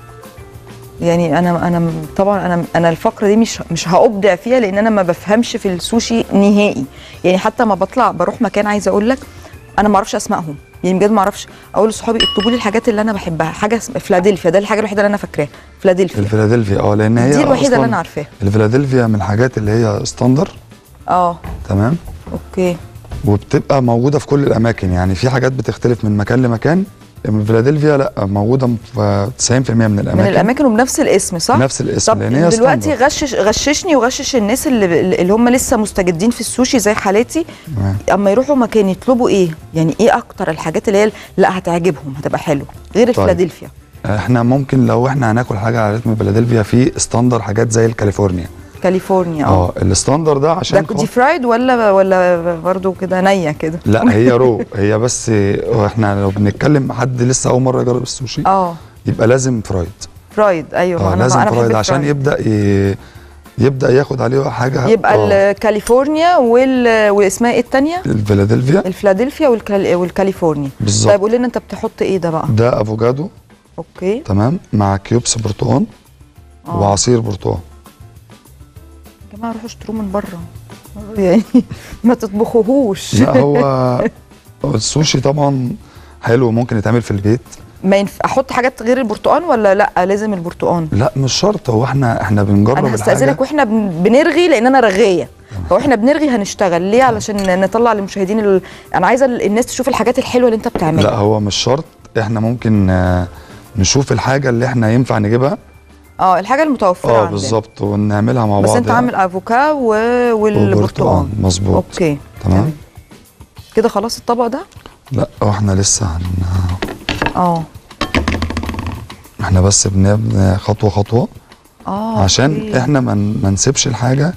يعني انا انا طبعا انا انا الفقره دي مش مش هابدع فيها لان انا ما بفهمش في السوشي نهائي يعني حتى ما بطلع بروح مكان عايزه اقول لك انا ما اعرفش اسمائهم يعني بجد ما اعرفش اقول لصحابي اكتبوا لي الحاجات اللي انا بحبها حاجه اسمها فلادلفيا ده الحاجه الوحيده اللي انا فاكراها فلادلفيا
الفيلادلفيا اه لان هي
دي الوحيده اللي
أصلاً
انا عارفاها
الفيلادلفيا من الحاجات اللي هي ستاندر
اه
تمام
اوكي
وبتبقى موجوده في كل الاماكن يعني في حاجات بتختلف من مكان لمكان من فيلادلفيا لا موجوده في 90% من الاماكن
من الاماكن وبنفس الاسم صح
نفس الاسم
طب
لان هي
دلوقتي
ستاندر.
غشش غششني وغشش الناس اللي اللي هم لسه مستجدين في السوشي زي حالاتي
تمام.
اما يروحوا مكان يطلبوا ايه يعني ايه اكتر الحاجات اللي هي لا هتعجبهم هتبقى حلو غير الفلادلفيا
احنا ممكن لو احنا هناكل حاجه على رتم فيلادلفيا في ستاندر حاجات زي الكاليفورنيا
كاليفورنيا اه
اه الستاندر ده عشان
ده دي فرايد ولا ولا برضو كده نيه كده
لا هي رو هي بس احنا لو بنتكلم حد لسه اول مره يجرب السوشي
اه
يبقى لازم فرايد
فرايد ايوه
اه
انا
لازم
انا بحب
فرايد عشان
الفرايد.
يبدا ي... يبدا ياخد عليه حاجه
يبقى
اه
الكاليفورنيا وال واسمها ايه الثانيه
الفيلادلفيا
الفلادلفيا والكال... والكاليفورنيا
بالظبط.
طيب قول لنا انت بتحط ايه ده بقى
ده افوكادو
اوكي
تمام مع كيوبس برتقال
آه.
وعصير برتقال
يا جماعه روحوا اشتروه من بره يعني ما تطبخوهوش
لا هو هو السوشي طبعا حلو ممكن يتعمل في البيت
ما ينف... احط حاجات غير البرتقال ولا لا لازم البرتقال
لا مش شرط هو احنا احنا بنجرب
انا
الحاجه
هستاذنك واحنا بن- بنرغي لان انا رغايه هو احنا بنرغي هنشتغل ليه علشان نطلع للمشاهدين ال... انا عايزه ال- الناس تشوف الحاجات الحلوه اللي انت بتعملها
لا هو مش شرط احنا ممكن آه، نشوف الحاجه اللي احنا ينفع نجيبها
اه الحاجه المتوفره
اه
عندنا.
بالظبط ونعملها مع
بس
بعض
انت
يعني.
عامل افوكا و... والبرتقال
وبرتقال مظبوط
اوكي
تمام
كده خلاص الطبق ده
لا هو احنا لسه هن...
اه
احنا بس بنبني خطوه خطوه
اه
عشان
أوكي.
احنا ما من... ما نسيبش الحاجه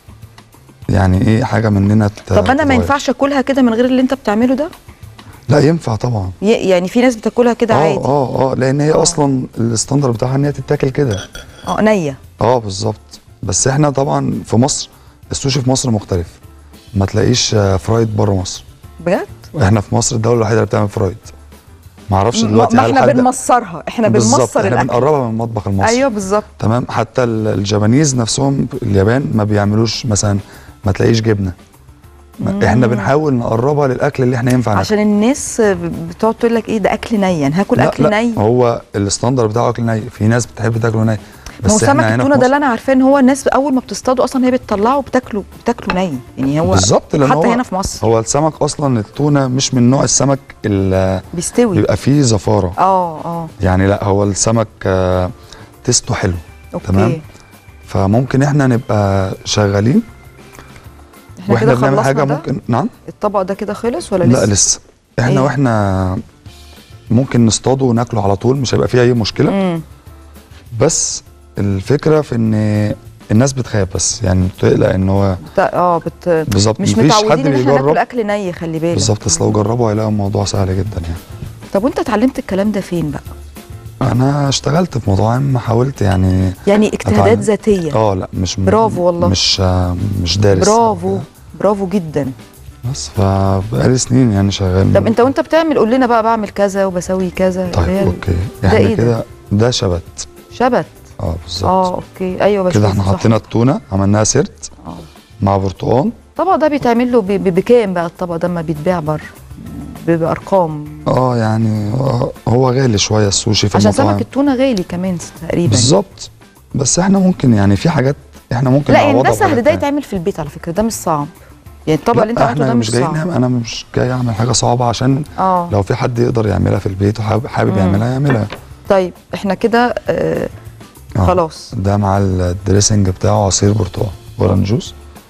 يعني ايه حاجه مننا ت...
طب انا ما
تتغير.
ينفعش اكلها كده من غير اللي انت بتعمله ده
لا ينفع طبعا
ي... يعني في ناس بتاكلها كده
اه
عادي
اه اه لان هي
آه.
اصلا الستاندر بتاعها ان هي تتاكل كده
اه نيه
اه بالظبط بس احنا طبعا في مصر السوشي في مصر مختلف ما تلاقيش آه، فرايد بره مصر
بجد
احنا في مصر الدوله الوحيده اللي بتعمل فرايد ما اعرفش
ما
دلوقتي
ما
هل
احنا
حد
بنمصرها احنا
بالظبط
بنمصر
احنا
الاكل
بنقربها من المطبخ المصري
ايوه بالظبط
تمام حتى ال- الجابانيز نفسهم اليابان ما بيعملوش مثلا ما تلاقيش جبنه ما- احنا بنحاول نقربها للاكل اللي احنا ينفع ناكله.
عشان الناس بتقعد تقول لك ايه ده اكل ني انا هاكل
لا
اكل
لا
ني
هو الستاندر بتاعه اكل ني في ناس بتحب تاكله ني
ما هو
بس
سمك
احنا هنا
التونه
في
ده
مصر
اللي انا عارفاه ان هو الناس اول ما بتصطاده اصلا هي بتطلعه وبتاكله بتاكله ني يعني هو
بالظبط لان
حتى
هو
هنا في مصر
هو السمك اصلا التونه مش من نوع السمك اللي
بيستوي
بيبقى فيه زفاره
اه اه
يعني لا هو السمك آه، تيستو حلو
اوكي
تمام. فممكن احنا نبقى شغالين
احنا
واحنا
كده
بنعمل
خلصنا
حاجه
ده
ممكن نعم
الطبق ده كده خلص ولا
لا
لسه
لسه احنا
إيه؟
واحنا ممكن نصطاده وناكله على طول مش هيبقى فيه اي مشكله
امم
بس الفكره في ان الناس بتخاف بس يعني بتقلق ان هو
اه بت...
بالظبط
مش
مفيش
متعودين
حد
ان احنا
بيجرب
ناكل اكل ني خلي بالك
بالظبط بس لو جربوا هيلاقوا الموضوع سهل جدا يعني
طب وانت اتعلمت الكلام ده فين بقى
انا اشتغلت في مطاعم حاولت يعني
يعني اجتهادات
أتعلم.
ذاتيه
اه لا مش
برافو والله.
مش آه، مش دارس
برافو برافو جدا
بس فبقالي سنين يعني شغال
طب انت وانت بتعمل قول لنا بقى بعمل كذا وبسوي كذا
طيب
اللي هي
اوكي
ده
احنا
إيه ده؟
كده ده شبت
شبت
اه بالظبط
اه اوكي ايوه بشوف
كده احنا
صح.
حطينا التونه عملناها سرت
آه.
مع برتقال
الطبق ده بيتعمل له ب- ب- بكام بقى الطبق ده اما بيتباع بره ب- بارقام
اه يعني آه، هو غالي شويه السوشي في
عشان
المطاعم
سمك التونه غالي كمان تقريبا
بالظبط بس احنا ممكن يعني في حاجات احنا ممكن
لا يعني ده
نعوضها
سهل
بحاجات
ده
تانية.
يتعمل في البيت على فكره ده مش صعب يعني الطبق
لا،
اللي انت عملته
احنا
ده
مش
مش
جايين
صعب
نعمل انا مش جاي اعمل حاجه صعبه عشان
اه
لو في حد يقدر يعملها في البيت وحابب حابب
مم.
يعملها يعملها
طيب احنا كده آه
آه.
خلاص
ده مع الدريسنج بتاعه عصير برتقال اورنج جوس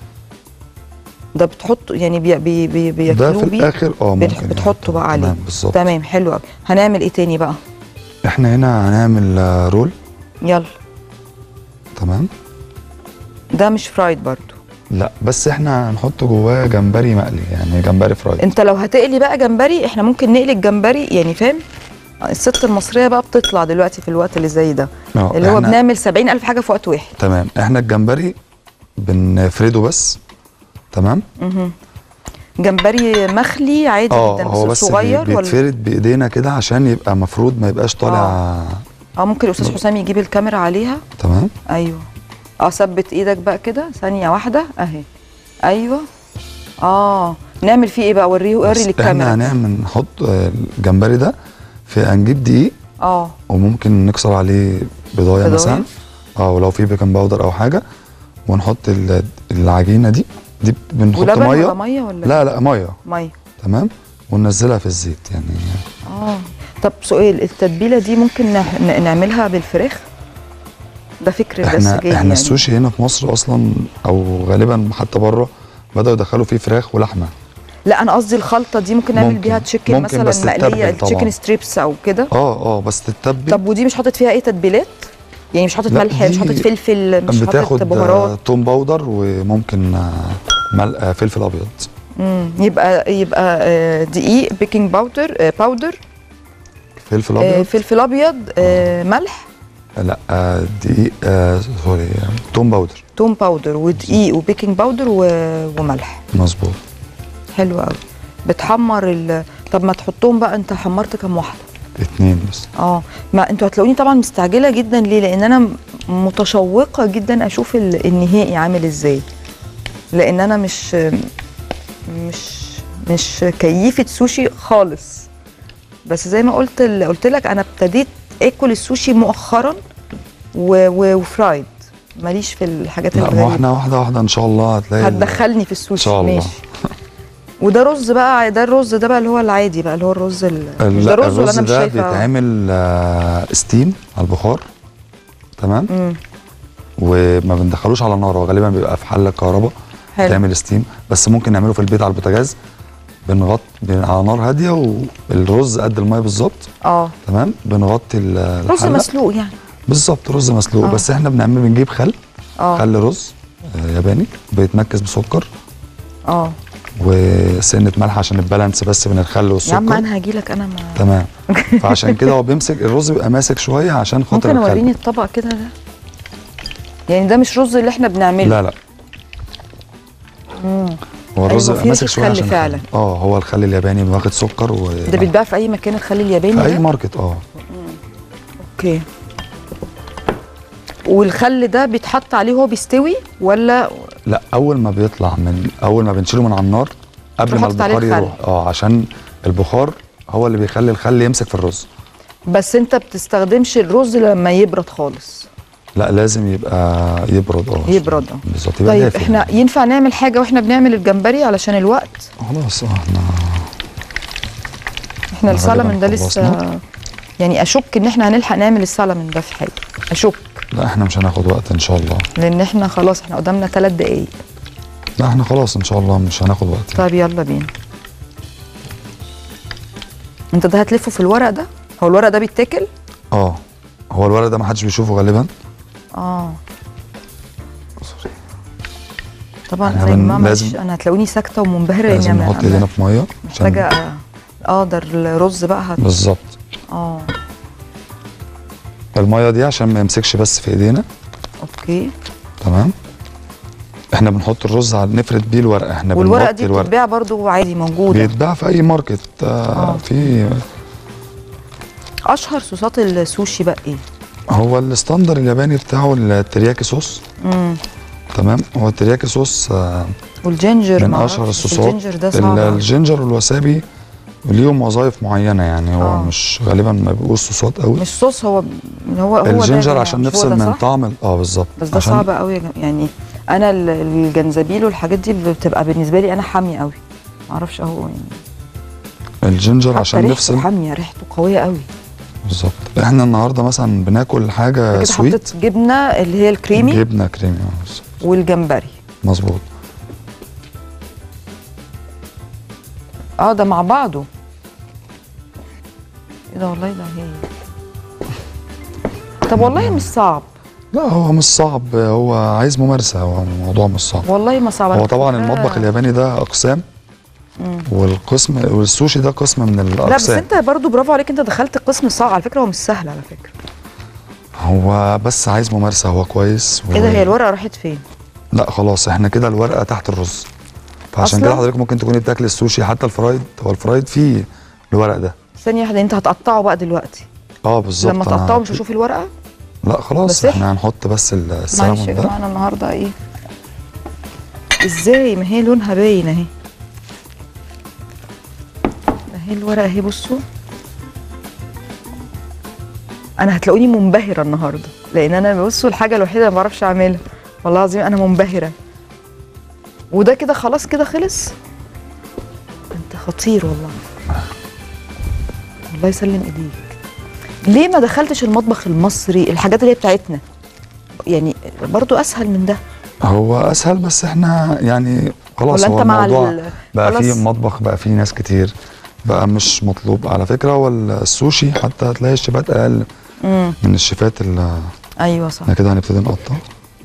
ده بتحطه يعني بي بي بي
ده
بياكلوه
في
بيه
الاخر اه
بت-
ممكن
بتحطه
نحطه.
بقى عليه.
تمام بالظبط
تمام حلو قوي هنعمل ايه تاني بقى
احنا هنا هنعمل آه، رول
يلا
تمام
ده مش فرايد برضو
لا بس احنا هنحط جواه جمبري مقلي يعني جمبري فرايد
انت لو هتقلي بقى جمبري احنا ممكن نقلي الجمبري يعني فاهم الست المصريه بقى بتطلع دلوقتي في الوقت اللي زي ده
آه،
اللي هو
إحنا-
بنعمل 70 الف حاجه في وقت واحد
تمام احنا الجمبري بنفرده بس تمام
جمبري مخلي عادي
اه
جدا
هو
بس
بس بي-
صغير ولا
بيتفرد بايدينا كده عشان يبقى مفروض ما يبقاش طالع
اه ممكن الاستاذ حسام يجيب الكاميرا عليها
تمام
ايوه اه ثبت ايدك بقى كده ثانيه واحده اهي ايوه اه نعمل فيه ايه بقى وريه وري
بس احنا
للكاميرا
هنعمل نحط آه، الجمبري ده في هنجيب دقيق
اه
وممكن نكسر عليه بضايه
بضاية؟
مثلا اه ولو في بيكنج باودر او حاجه ونحط ال- العجينه دي دي بنحط
ولبن
ميه
ولا ميه ولا
لا لا ميه
ميه
تمام وننزلها في الزيت يعني
اه طب سؤال التتبيله دي ممكن نح- ن- نعملها بالفراخ ده فكر بس
احنا
جاي
احنا
يعني.
السوشي هنا في مصر اصلا او غالبا حتى بره بداوا يدخلوا فيه فراخ ولحمه
لا انا قصدي الخلطه دي ممكن نعمل
ممكن.
بيها تشيكن
ممكن بس
مثلا مقليه
تتبل طبعاً.
التشيكن ستريبس او كده
اه اه بس تتبل
طب ودي مش حاطط فيها اي تتبيلات يعني مش حاطط
لا،
ملح مش
دي
حاطط فلفل مش حاطط
بتاخد آه،
بهارات
توم باودر وممكن آه، مل... آه، فلفل ابيض
مم. يبقى يبقى آه، دقيق بيكنج باودر آه، باودر
فلفل
آه،
ابيض
فلفل ابيض آه، ملح
لا آه، دقيق آه، سوري آه، توم باودر
توم باودر ودقيق وبيكنج باودر و- وملح
مظبوط
حلو قوي بتحمر ال... طب ما تحطهم بقى انت حمرت كام واحده
اتنين بس
اه ما انتوا هتلاقوني طبعا مستعجله جدا ليه لان انا م- متشوقه جدا اشوف ال- النهائي عامل ازاي لان انا مش مش مش كيفه سوشي خالص بس زي ما قلت ال- قلت لك انا ابتديت اكل السوشي مؤخرا و- و- وفرايد ماليش في الحاجات
لا ما هو
الغريبه
احنا واحده واحده ان شاء الله هتلاقي ال-
هتدخلني في السوشي
إن شاء الله.
ماشي وده رز بقى ده الرز ده بقى اللي هو العادي بقى اللي هو الرز ال... مش
لا،
ده رز ولا
الرز
انا مش
ده
شايفه
بيتعمل آه، ستيم على البخار تمام
مم.
وما بندخلوش على النار هو غالبا بيبقى في حله كهرباء
حلو
تعمل ستيم بس ممكن نعمله في البيت على البوتاجاز بنغط بن- على نار هاديه والرز قد الميه بالظبط
اه
تمام بنغطي ال-
رز
الحله
مسلوق يعني
بالظبط رز مسلوق
آه.
بس احنا بنعمل بنجيب خل
اه
خل رز آه، ياباني بيتمكس بسكر
اه
وسنه ملح عشان البالانس بس بين الخل
يا عم
والسكر
انا هاجي لك انا ما
تمام فعشان كده هو بيمسك الرز بيبقى ماسك شويه عشان خاطر
ممكن
الخل
اوريني الطبق كده ده يعني ده مش رز اللي احنا بنعمله
لا لا هو الرز
أيوة،
بيبقى
في
ماسك
ريحة
شويه
خل
عشان
فعلا.
الخل. اه هو الخل الياباني واخد سكر و
ده بيتباع في اي مكان الخل الياباني
في اي
ده
ماركت اه
اوكي والخل ده بيتحط عليه وهو بيستوي ولا
لا اول ما بيطلع من اول ما بنشيله من على النار قبل ما
تحط عليه
البخار
الخل.
يروح اه عشان البخار هو اللي بيخلي الخل يمسك في الرز
بس انت بتستخدمش الرز لما يبرد خالص
لا لازم يبقى يبرد اه
يبرد اه
بالظبط يبقى
طيب
دافي.
احنا ينفع نعمل حاجه واحنا بنعمل الجمبري علشان الوقت
خلاص اه احنا
احنا
غالباً
السلمون ده لسه
خلصنا.
يعني اشك ان احنا هنلحق نعمل السلمون ده في حاجه اشك
لا احنا مش هناخد وقت ان شاء الله
لان احنا خلاص احنا قدامنا ثلاث دقايق
لا احنا خلاص ان شاء الله مش هناخد وقت
طيب يلا بينا انت ده هتلفه في الورق ده هو الورق ده بيتاكل
اه هو الورق ده ما حدش بيشوفه غالبا
اه طبعا
احنا
انا يا
بن-
جماعه معلش
لازم-
انا هتلاقوني ساكته ومنبهره لان
لازم
انا
نحط ايدينا في ميه عشان
محتاجه اه ده الرز بقى هت...
بالظبط
اه
الميه دي عشان ما يمسكش بس في ايدينا
اوكي
تمام احنا بنحط الرز على نفرد بيه الورق احنا
والورقه
بنغطي
دي
الورق
بتتباع برضو عادي موجوده
بيتباع في اي ماركت آه
آه.
في
اشهر صوصات السوشي بقى ايه
هو الستاندر الياباني بتاعه الترياكي صوص
امم
تمام هو الترياكي صوص آه
والجينجر
من
معرفش،
اشهر
بس
الصوصات
الجينجر ده
ال-
صعب أوي.
الجينجر والوسابي ليهم وظائف معينه يعني هو
آه.
مش غالبا ما بيبقوش صوصات قوي
مش صوص هو هو هو ده يا
الجينجر
جماعة،
عشان
مش هو
نفصل
ده
من
صح؟
طعم ال- اه بالظبط
بس ده
عشان
صعب قوي يا جماعة. يعني انا ال- الجنزبيل والحاجات دي بتبقى بالنسبه لي انا حاميه قوي معرفش اهو يعني
الجينجر
حتى
عشان
ريحته
نفصل
حاميه ريحته قويه قوي
بالظبط احنا النهارده مثلا بناكل حاجه
كده
سويت
حطيت جبنه اللي هي الكريمي
جبنه كريمي اه بالظبط.
والجمبري
مظبوط
اه ده مع بعضه ايه ده والله ده هي طب والله مش صعب
لا هو مش صعب هو عايز ممارسه هو الموضوع مش صعب
والله ما صعب
هو
أنا
طبعا
فاكرة-
المطبخ الياباني ده اقسام والقسم والسوشي ده قسم من
لا بس
الاقسام
انت برضو برافو عليك انت دخلت قسم صعب على فكره هو مش سهل على فكره
هو بس عايز ممارسه هو كويس
ايه ده هي الورقه راحت فين
لا خلاص احنا كده الورقه تحت الرز فعشان
أصلاً؟
كده حضرتك ممكن تكوني بتاكلي السوشي حتى الفرايد هو الفرايد فيه الورق ده
ثانيه واحده انت هتقطعه بقى دلوقتي
اه بالظبط
لما
أنا-
تقطعه مش هشوف الورقه
لا خلاص
بس
احنا هنحط بس ال-
معلش
السلمون
يا
ده
جماعه انا النهارده ايه ازاي ما هي لونها باين اهي اهي الورقه اهي بصوا انا هتلاقوني منبهره النهارده لان انا بصوا الحاجه الوحيده اللي ما بعرفش اعملها والله العظيم انا منبهره وده كده خلاص كده خلص انت خطير والله الله يسلم ايديك ليه ما دخلتش المطبخ المصري الحاجات اللي هي بتاعتنا يعني برضو اسهل من ده
هو اسهل بس احنا يعني خلاص
ولا
هو
انت مع
الموضوع
ال-
بقى
خلاص؟
فيه مطبخ بقى فيه ناس كتير بقى مش مطلوب على فكره والسوشي حتى هتلاقي الشيفات اقل
امم
من الشيفات اللي
ايوه صح
احنا كده هنبتدي نقطع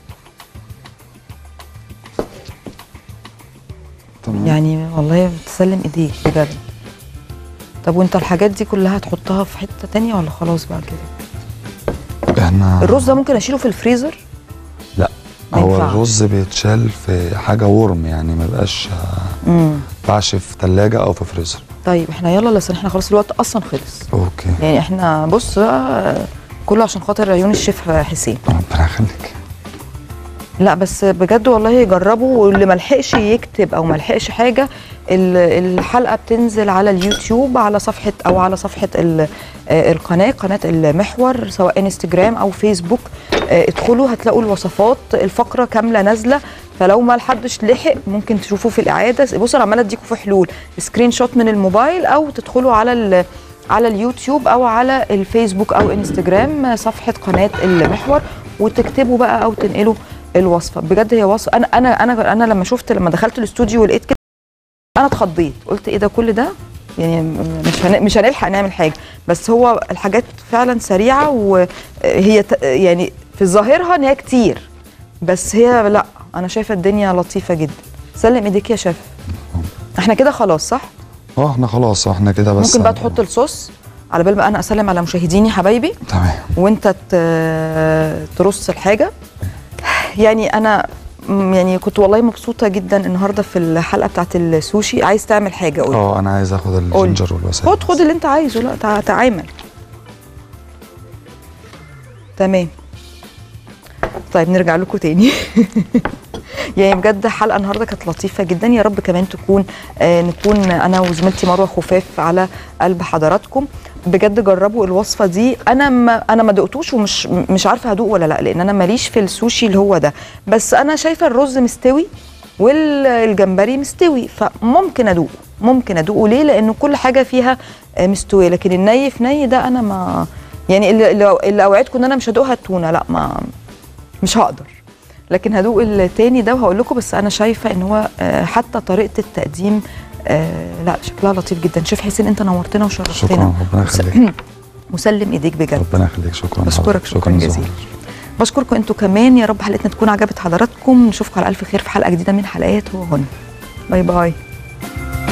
تمام
يعني والله تسلم ايديك بجد طب وانت الحاجات دي كلها هتحطها في حته تانية ولا خلاص بقى كده
احنا
الرز ده ممكن اشيله في الفريزر
لا
ما
هو
ينفعش.
الرز بيتشال في حاجه ورم يعني ما بيبقاش
امم
ينفعش في ثلاجه او في فريزر
طيب احنا يلا لسه احنا خلاص الوقت اصلا خلص
اوكي
يعني احنا بص بقى كله عشان خاطر عيون الشيف حسين
ربنا يخليك
لا بس بجد والله جربوا واللي ملحقش يكتب او ملحقش حاجه ال- الحلقه بتنزل على اليوتيوب على صفحه او على صفحه ال- آه، القناه قناه المحور سواء انستجرام او فيسبوك آه، ادخلوا هتلاقوا الوصفات الفقره كامله نازله فلو ما لحدش لحق ممكن تشوفوا في الاعاده بصوا انا عماله اديكم في حلول سكرين شوت من الموبايل او تدخلوا على ال- على اليوتيوب او على الفيسبوك او انستجرام صفحه قناه المحور وتكتبوا بقى او تنقلوا الوصفه بجد هي وصفه انا انا انا انا لما شفت لما دخلت الاستوديو ولقيت كده انا اتخضيت قلت ايه ده كل ده يعني م- مش هن... مش هنلحق نعمل حاجه بس هو الحاجات فعلا سريعه وهي ت... يعني في ظاهرها ان هي كتير بس هي لا انا شايفه الدنيا لطيفه جدا سلم ايديك يا شيف احنا كده خلاص صح
اه احنا خلاص احنا كده بس
ممكن بقى تحط الصوص على بال ما انا اسلم على مشاهديني حبايبي
تمام
وانت ت- ترص الحاجه يعني انا م- يعني كنت والله مبسوطه جدا النهارده في الحلقه بتاعت السوشي عايز تعمل حاجه قول
اه انا عايز اخد
قول.
الجنجر والوسائل
خد خد اللي انت عايزه لا تع- تعامل تمام طيب نرجع لكم تاني يعني بجد حلقه النهارده كانت لطيفه جدا يا رب كمان تكون آه نكون انا وزميلتي مروه خفاف على قلب حضراتكم بجد جربوا الوصفه دي انا ما انا ما دقتوش ومش مش عارفه هدوق ولا لا لان انا ماليش في السوشي اللي هو ده بس انا شايفه الرز مستوي والجمبري مستوي فممكن ادوقه ممكن ادوقه ليه لانه كل حاجه فيها آه، مستويه لكن الني في ني ده انا ما يعني اللي, اللي- اللي اوعدكم ان انا مش هدوقها التونه لا ما مش هقدر لكن هدوق التاني ده وهقول لكم بس انا شايفه ان هو آه، حتى طريقه التقديم آه، لا شكلها لطيف جدا شيف حسين انت نورتنا وشرفتنا
شكرا ربنا يخليك
مسلم ايديك بجد
ربنا يخليك شكرا
بشكرك شكرا
زهرة.
جزيلا بشكركم انتوا كمان يا رب حلقتنا تكون عجبت حضراتكم نشوفكم على الف خير في حلقه جديده من حلقات هو هنا باي باي